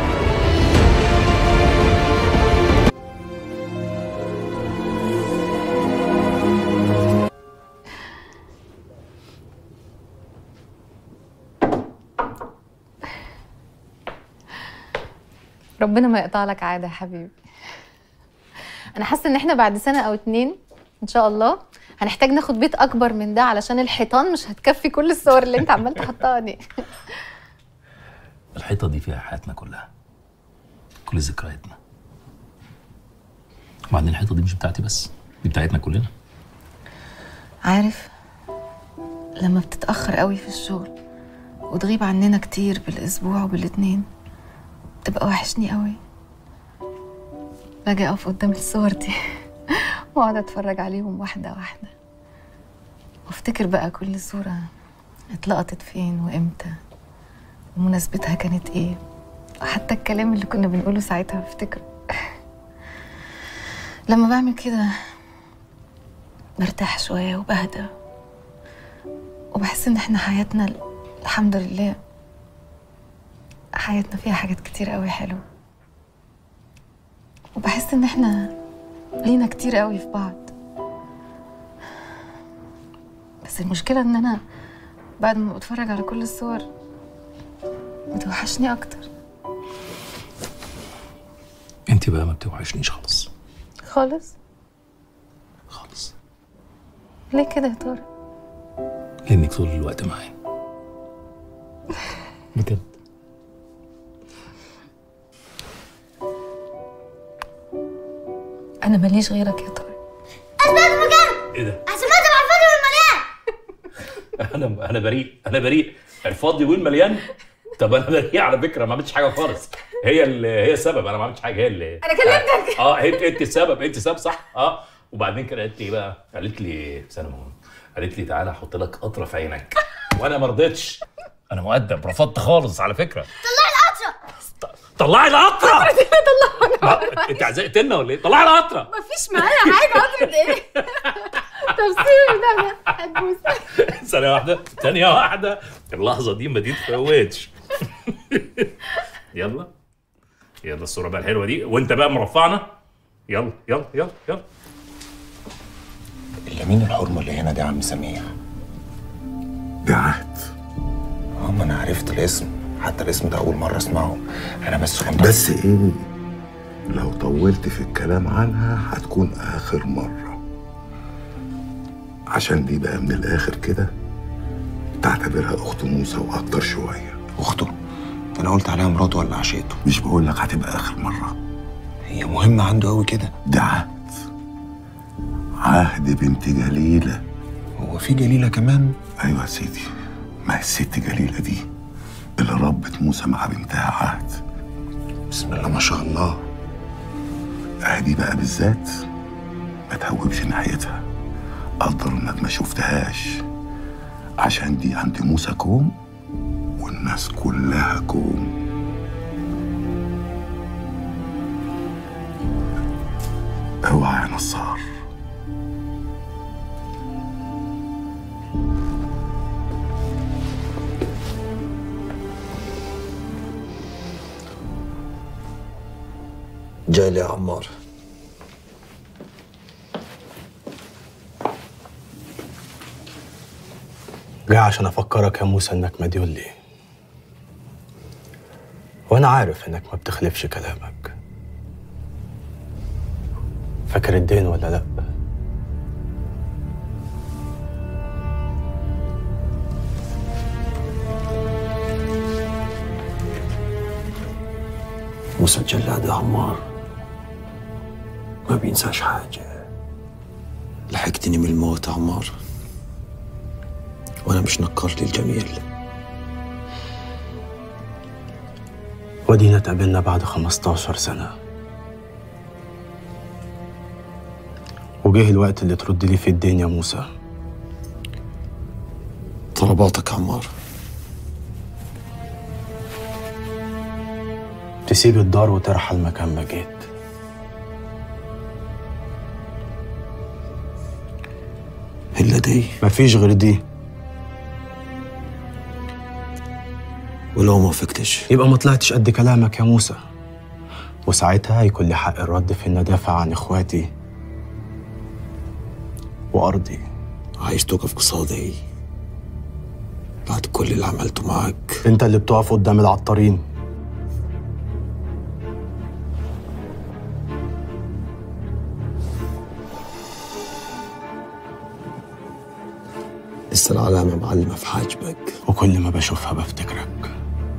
ربنا ما يقطع لك عادة يا حبيبي أنا حاسة إن إحنا بعد سنة أو اتنين إن شاء الله هنحتاج ناخد بيت أكبر من ده علشان الحيطان مش هتكفي كل الصور اللي أنت عمال تحطها دي الحيطه دي فيها حياتنا كلها كل ذكرياتنا وبعدين الحيطه دي مش بتاعتي بس دي بتاعتنا كلنا عارف لما بتتأخر قوي في الشغل وتغيب عننا كتير بالأسبوع وبالاتنين بتبقى وحشني قوي باجي أقف قدام الصور دي وأقعد أتفرج عليهم واحدة واحدة وافتكر بقى كل صورة اتلقطت فين وإمتى ومناسبتها كانت إيه وحتى الكلام اللي كنا بنقوله ساعتها بفتكره لما بعمل كده برتاح شوية وبهدى وبحس إن إحنا حياتنا الحمد لله حياتنا فيها حاجات كتير قوي حلوة وبحس إن إحنا لينا كتير قوي في بعض بس المشكلة إن أنا بعد ما بتفرج على كل الصور بتوحشني أكتر انت بقى ما بتوحشنيش خالص خالص خالص ليه كده يا ترى؟ لانك طول الوقت معايا بجد أنا ماليش غيرك يا ترى اثبت مكانك ايه ده احسن ما تبقى الفاضي والمليان انا انا بريء انا بريء الفاضي والمليان طب انا بريء على فكره ما عملتش حاجه خالص هي اللي هي السبب انا ما عملتش حاجه هي اللي أنا كلمتك. اه انت انت السبب انت السبب صح اه وبعدين كده قالت لي ايه بقى قالت لي استنى ماما قالت لي تعالى احط لك قطره في عينك وانا ما رضيتش انا مؤدب رفضت خالص على فكره طلعي القطره طلعي القطره طلعها انت عزقتنا ولا ايه طلعي القطره مفيش معايا حاجه قطره ايه طب سيبي ده هتبوس ثانيه واحده ثانيه واحده اللحظه دي ما تتفوتش يلا يلا الصوره بقى الحلوه دي وانت بقى مرفعنا يلا يلا يلا يلا إلا مين الحرمة اللي هنا دي يا عم سميح؟ ده عهد اه ما أنا عرفت الاسم حتى الاسم ده أول مرة أسمعه أنا بس كنت بس ايه لو طولت في الكلام عنها هتكون اخر مرة عشان دي بقى من الاخر كده تعتبرها اخت موسى واكتر شوية اخته انا قلت عليها مراته ولا عشيته مش بقول لك هتبقى اخر مرة هي مهمة عنده قوي كده ده عهد عهد بنت جليلة هو في جليلة كمان ايوه يا سيدي ما هي الست جليله دي اللي ربت موسى مع بنتها عهد بسم الله ما شاء الله اهدي بقى بالذات ما تهوبش ناحيتها قدر انك ما شفتهاش عشان دي عند موسى كوم والناس كلها كوم اوعى يا نصار جاي لي يا عمار جاي عشان افكرك يا موسى انك مديون لي وانا عارف انك ما بتخلفش كلامك فاكر الدين ولا لا موسى الجلاد يا عمار ما بينساش حاجة لحقتني من الموت يا عمار وأنا مش نكر لي الجميل ودينا اتقابلنا بعد 15 سنة وجه الوقت اللي ترد لي في الدين يا موسى طلباتك يا عمار تسيب الدار وترحل مكان ما جيت إلا دي مفيش غير دي ولو ما فكتش يبقى ما طلعتش قد كلامك يا موسى وساعتها هيكون لي حق الرد في ان ادافع عن اخواتي وارضي عايز توقف قصادي بعد كل اللي عملته معاك انت اللي بتقف قدام العطارين لسه العلامة معلمة في حاجبك وكل ما بشوفها بفتكرك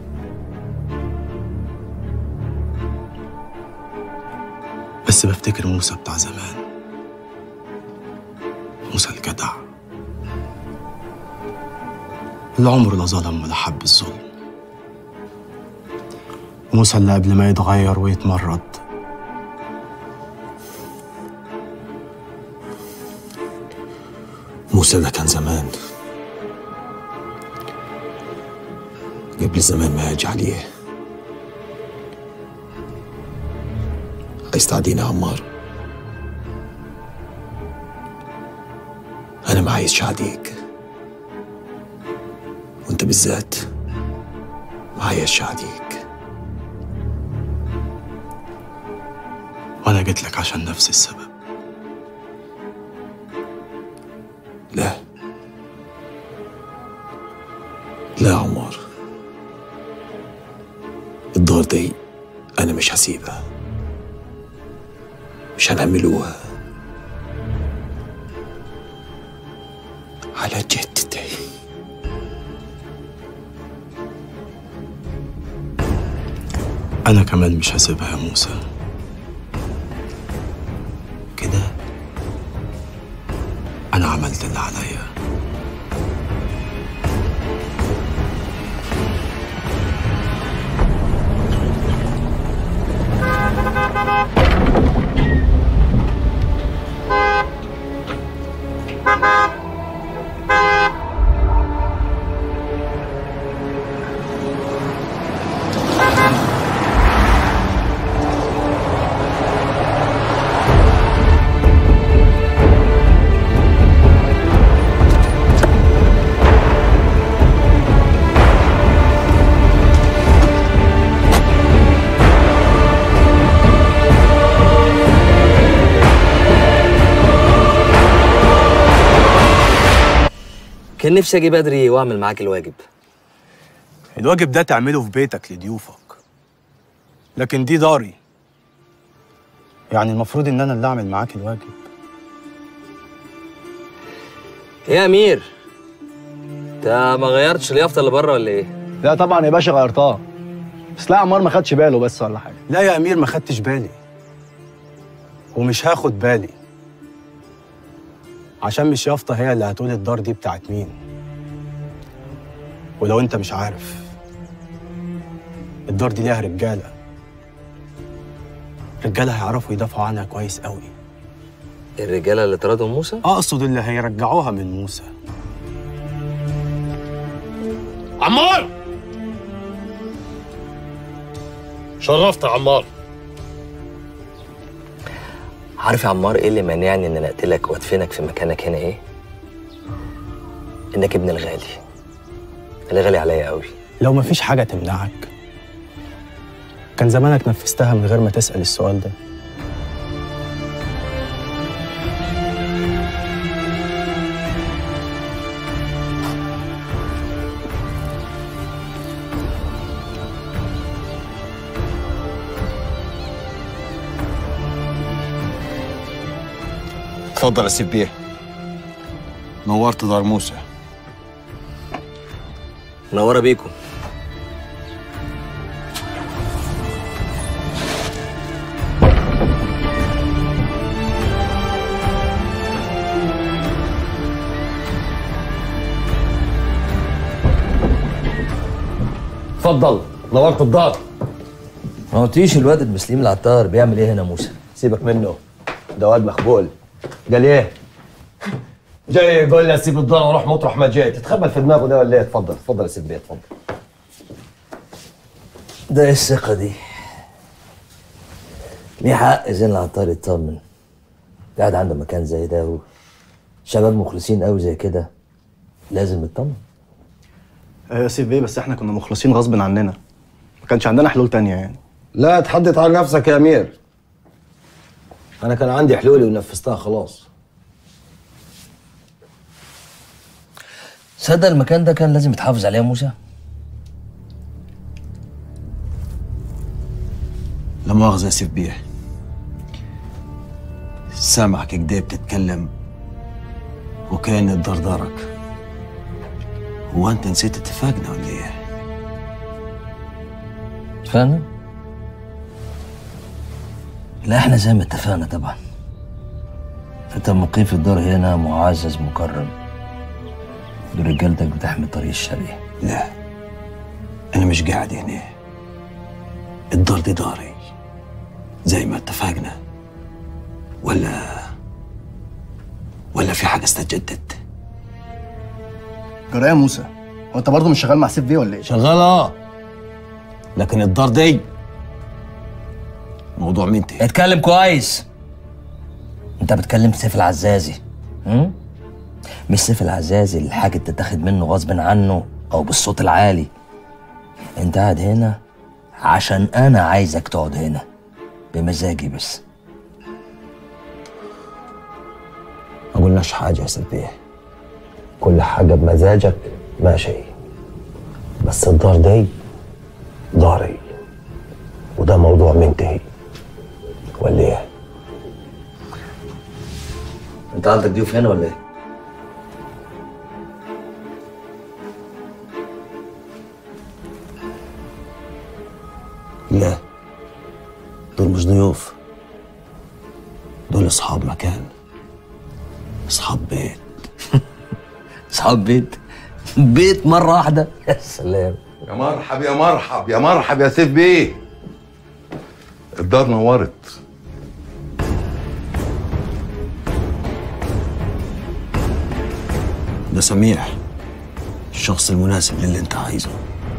بس بفتكر موسى بتاع زمان موسى الجدع اللي عمره لا ظلم ولا حب الظلم موسى اللي قبل ما يتغير ويتمرد موسى ده كان زمان قبل زمان ما يجي عليه عايز تعديني يا عمار أنا ما عايزش أعديك وأنت بالذات ما عايزش أعديك وانا جيت لك عشان نفس السبب لا لا يا عمار الدار دي أنا مش هسيبها مش هنعملوها على جدتي انا كمان مش هسيبها يا موسى كده انا عملت اللي عليا كان نفسي اجي بدري واعمل معاك الواجب الواجب ده تعمله في بيتك لضيوفك لكن دي داري يعني المفروض ان انا اللي اعمل معاك الواجب ايه يا امير انت ما غيرتش اليافطه اللي بره ولا ايه لا طبعا يا باشا غيرتها بس لا عمار ما خدش باله بس ولا حاجه لا يا امير ما خدتش بالي ومش هاخد بالي عشان مش يافطه هي اللي هتقول الدار دي بتاعت مين ولو انت مش عارف الدار دي ليها رجاله رجاله هيعرفوا يدافعوا عنها كويس قوي الرجاله اللي طردهم موسى اقصد اللي هيرجعوها من موسى عمار شرفت يا عمار عارف يا عمار ايه اللي مانعني ان انا اقتلك وادفنك في مكانك هنا ايه؟ انك ابن الغالي اللي غالي عليا قوي لو مفيش حاجه تمنعك كان زمانك نفذتها من غير ما تسال السؤال ده اتفضل يا سيف بيه نورت دار موسى منوره بيكم اتفضل نورت الدار ما قلتليش الواد المسلم العطار بيعمل ايه هنا موسى؟ سيبك منه ده واد مخبول قال ايه جاي يقول لي اسيب الدار واروح مطرح ما جيت تتخبل في دماغه ده ولا ايه اتفضل اتفضل يا سيف بيه اتفضل ده ايه الثقة دي؟ ليه حق زين العطار يطمن قاعد عنده مكان زي ده و شباب مخلصين قوي زي كده لازم يطمن ايوه يا سيف بيه بس احنا كنا مخلصين غصب عننا ما كانش عندنا حلول تانية يعني لا تحدث على نفسك يا امير انا كان عندي حلولي ونفذتها خلاص صدق المكان ده كان لازم يتحافظ عليه يا موسى؟ لا مؤاخذة يا سيف بيه سامعك كده بتتكلم وكأن الدار دارك هو انت نسيت اتفاقنا ولا ايه؟ اتفقنا؟ لا احنا زي ما اتفقنا طبعا انت مقيم في الدار هنا معزز مكرم دول رجالتك بتحمي الطريق الشرقي لا انا مش قاعد هنا الدار دي داري زي ما اتفقنا ولا ولا في حاجة استجدت جرى يا موسى هو انت برضه مش شغال مع سيف بيه ولا ايه؟ شغال اه لكن الدار دي موضوع مين تاني اتكلم كويس انت بتكلم سيف العزازي هم؟ مش سيف العزازي اللي حاجة تتاخد منه غصب عنه او بالصوت العالي انت قاعد هنا عشان انا عايزك تقعد هنا بمزاجي بس ما قلناش حاجة يا سيف بيه كل حاجة بمزاجك ماشي بس الدار دي داري وده موضوع منتهي ولا ايه؟ انت عندك ضيوف هنا ولا ايه؟ لا دول مش ضيوف دول اصحاب مكان اصحاب بيت اصحاب بيت بيت مرة واحدة يا سلام يا مرحب يا مرحب يا مرحب يا سيف بيه الدار نورت ده سميح الشخص المناسب للي انت عايزه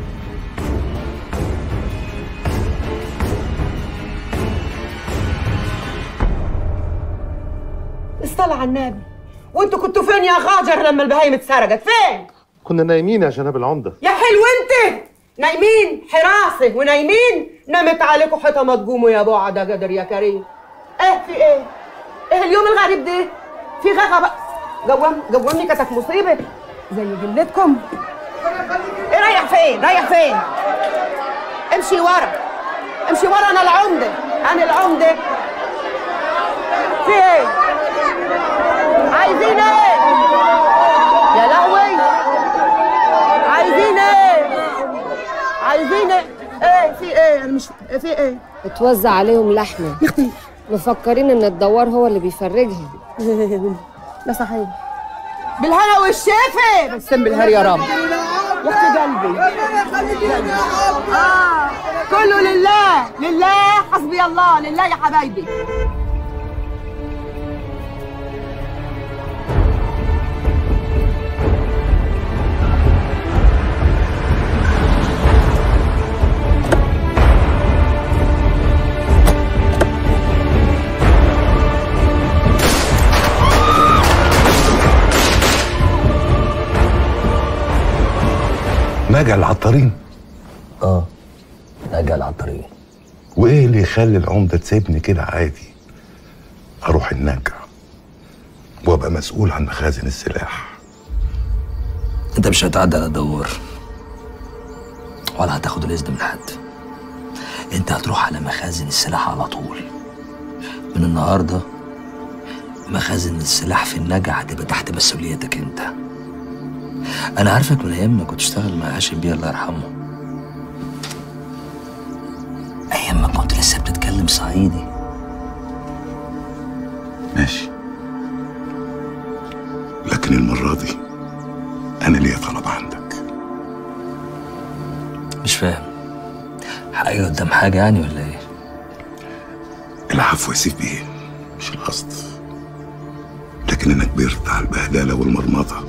اصطلع على النبي وانتوا كنتوا فين يا غاجر لما البهايم اتسرقت فين كنا نايمين يا جناب العمدة يا حلو انت نايمين حراسه ونايمين نمت عليكم حيطه ما تقوموا يا بعد يا قدر يا كريم ايه في ايه ايه اليوم الغريب ده في غغا بقى قوم قومني كتك مصيبه زي جلتكم ايه رايح فين رايح فين امشي ورا امشي ورا انا العمده انا العمده في ايه عايزين ايه يا لهوي عايزين ايه عايزين ايه ايه في ايه انا مش في ايه اتوزع عليهم لحمة مفكرين ان الدوار هو اللي بيفرجها لا صحيح بالهنا والشفا بس بالهر يا رب يا اختي قلبي آه. كله لله لله حسبي الله لله يا حبايبي نجا العطارين اه نجا العطارين وايه اللي يخلي العمده تسيبني كده عادي اروح النجع وابقى مسؤول عن مخازن السلاح انت مش هتعدي على دوار ولا هتاخد الاذن من حد انت هتروح على مخازن السلاح على طول من النهارده مخازن السلاح في النجع هتبقى تحت مسؤوليتك انت انا عارفك من ايام ما كنت اشتغل مع هاشم بيه الله يرحمه ايام ما كنت لسه بتتكلم صعيدي ماشي لكن المره دي انا ليا طلب عندك مش فاهم حاجه قدام حاجه يعني ولا ايه العفو يا سيف بيه مش القصد لكن انا كبرت على البهدله والمرمطه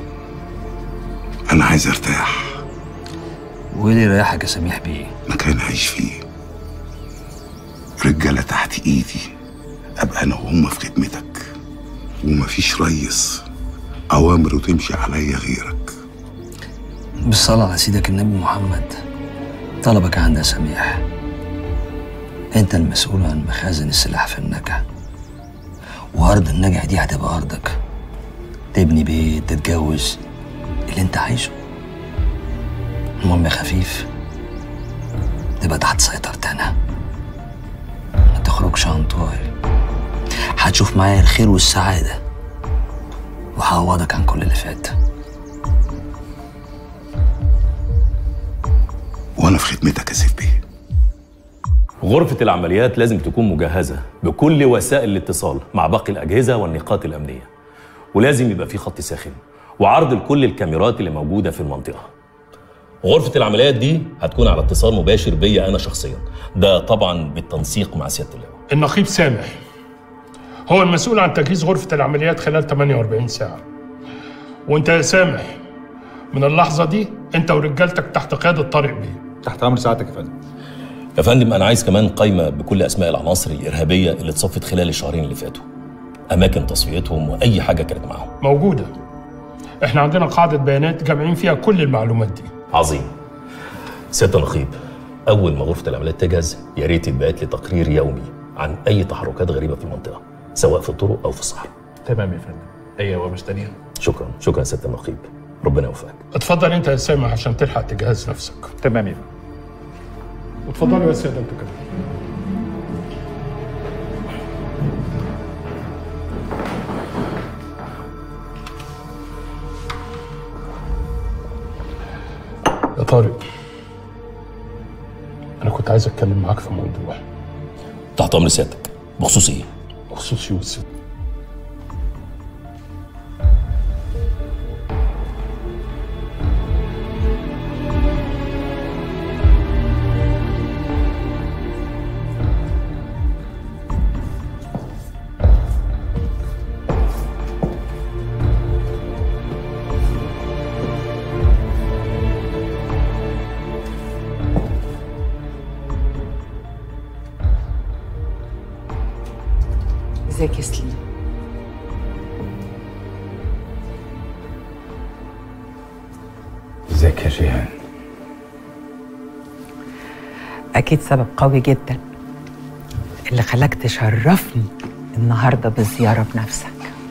انا عايز ارتاح وايه اللي يريحك يا سميح بيه مكان اعيش فيه رجاله تحت ايدي ابقى انا وهم في خدمتك ومفيش ريس اوامره تمشي عليا غيرك بالصلاة على سيدك النبي محمد طلبك عندي يا سميح انت المسؤول عن مخازن السلاح في النجع وارض النجع دي هتبقى ارضك تبني بيت تتجوز اللي انت عايزه المهم يا خفيف تبقى تحت سيطرتي انا ما تخرجش عن طوعي هتشوف معايا الخير والسعادة وهعوضك عن كل اللي فات وانا في خدمتك يا سيف بيه غرفة العمليات لازم تكون مجهزة بكل وسائل الاتصال مع باقي الأجهزة والنقاط الأمنية ولازم يبقى في خط ساخن وعرض لكل الكاميرات اللي موجودة في المنطقة غرفة العمليات دي هتكون على اتصال مباشر بيا أنا شخصيا ده طبعا بالتنسيق مع سيادة اللواء النقيب سامح هو المسؤول عن تجهيز غرفة العمليات خلال 48 ساعة وانت يا سامح من اللحظة دي انت ورجالتك تحت قيادة طارق بيه تحت أمر سعادتك يا فندم يا فندم أنا عايز كمان قائمة بكل أسماء العناصر الإرهابية اللي اتصفت خلال الشهرين اللي فاتوا أماكن تصفيتهم وأي حاجة كانت معاهم موجودة احنا عندنا قاعدة بيانات جامعين فيها كل المعلومات دي عظيم سيادة النقيب أول ما غرفة العمليات تجهز يا ريت يتبعت لي تقرير يومي عن أي تحركات غريبة في المنطقة سواء في الطرق أو في الصحراء تمام يا فندم اي اوامر تانية شكرا شكرا يا سيادة النقيب ربنا يوفقك اتفضل انت يا سامح عشان تلحق تجهز نفسك تمام يا فندم واتفضلوا يا سيادة انتوا كده يا طارق انا كنت عايز اتكلم معاك في موضوع تحت أمر سيادتك بخصوص إيه؟ بخصوص يوسف ازيك يا سليم ازيك يا جيهان اكيد سبب قوي جدا اللي خلاك تشرفني النهارده بالزياره بنفسك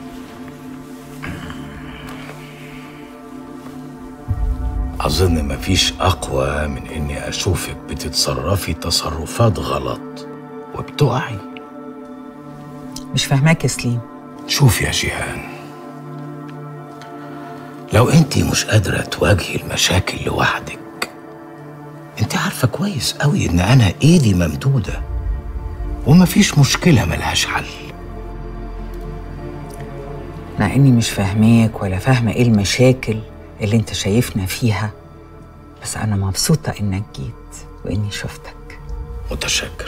أظن مفيش أقوى من إني أشوفك بتتصرفي تصرفات غلط وبتقعي مش فاهماك يا سليم شوف يا جيهان لو انت مش قادرة تواجهي المشاكل لوحدك انت عارفة كويس قوي ان انا ايدي ممدودة ومفيش مشكلة ملهاش حل مع اني مش فاهماك ولا فاهمه ايه المشاكل اللي انت شايفنا فيها بس أنا مبسوطة إنك جيت وإني شفتك متشكر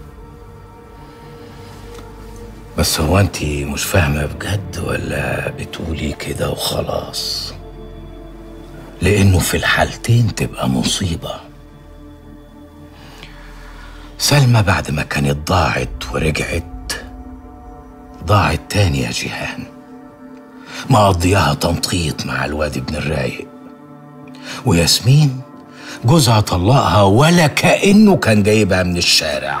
بس هو انت مش فاهمة بجد ولا بتقولي كده وخلاص لانه في الحالتين تبقى مصيبة سلمى بعد ما كانت ضاعت ورجعت ضاعت تاني يا جيهان مقضياها تنطيط مع الواد ابن الرايق وياسمين جوزها طلقها ولا كأنه كان جايبها من الشارع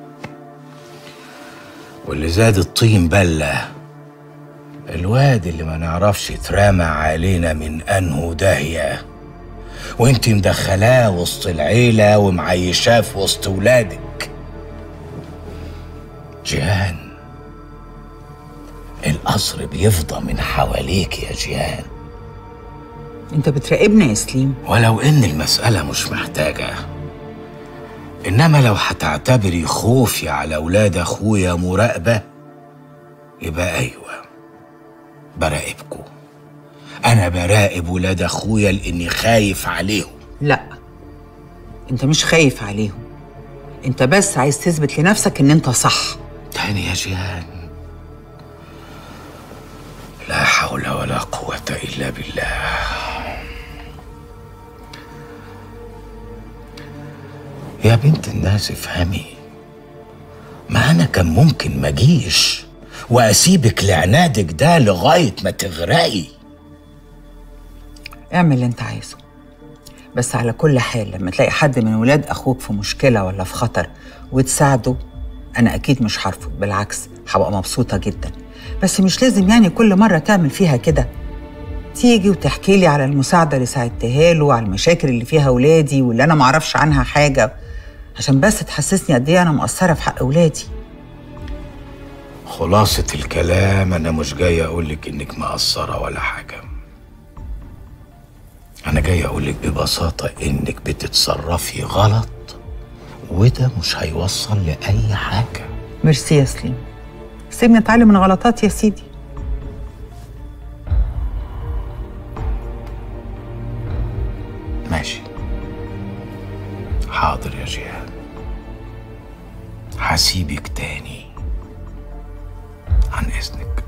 واللي زاد الطين بلة الواد اللي ما نعرفش اترمى علينا من انه داهية وانت مدخلاه وسط العيلة ومعيشاه في وسط ولادك جيهان القصر بيفضى من حواليك يا جيهان أنت بتراقبنا يا سليم ولو ان المسألة مش محتاجة انما لو هتعتبري خوفي على اولاد اخويا مراقبة يبقى ايوه براقبكم انا براقب ولاد اخويا لاني خايف عليهم لا أنت مش خايف عليهم أنت بس عايز تثبت لنفسك إن أنت صح تاني يا جيهان لا حول ولا قوة إلا بالله يا بنت الناس افهمي ما أنا كان ممكن ما أجيش وأسيبك لعنادك ده لغاية ما تغرقي اعمل اللي أنت عايزه بس على كل حال لما تلاقي حد من ولاد أخوك في مشكلة ولا في خطر وتساعده أنا أكيد مش هرفض بالعكس هبقى مبسوطة جدا بس مش لازم يعني كل مرة تعمل فيها كده تيجي وتحكي لي على المساعدة اللي ساعدتها له وعلى المشاكل اللي فيها ولادي واللي أنا معرفش عنها حاجة عشان بس تحسسني قد إيه أنا مقصرة في حق ولادي خلاصة الكلام أنا مش جاي أقولك إنك مقصرة ولا حاجة أنا جاي أقولك ببساطة إنك بتتصرفي غلط وده مش هيوصل لأي حاجة ميرسي يا سليم سيبني أتعلم من غلطاتي يا سيدي ماشي حاضر يا جيهان هسيبك تاني عن إذنك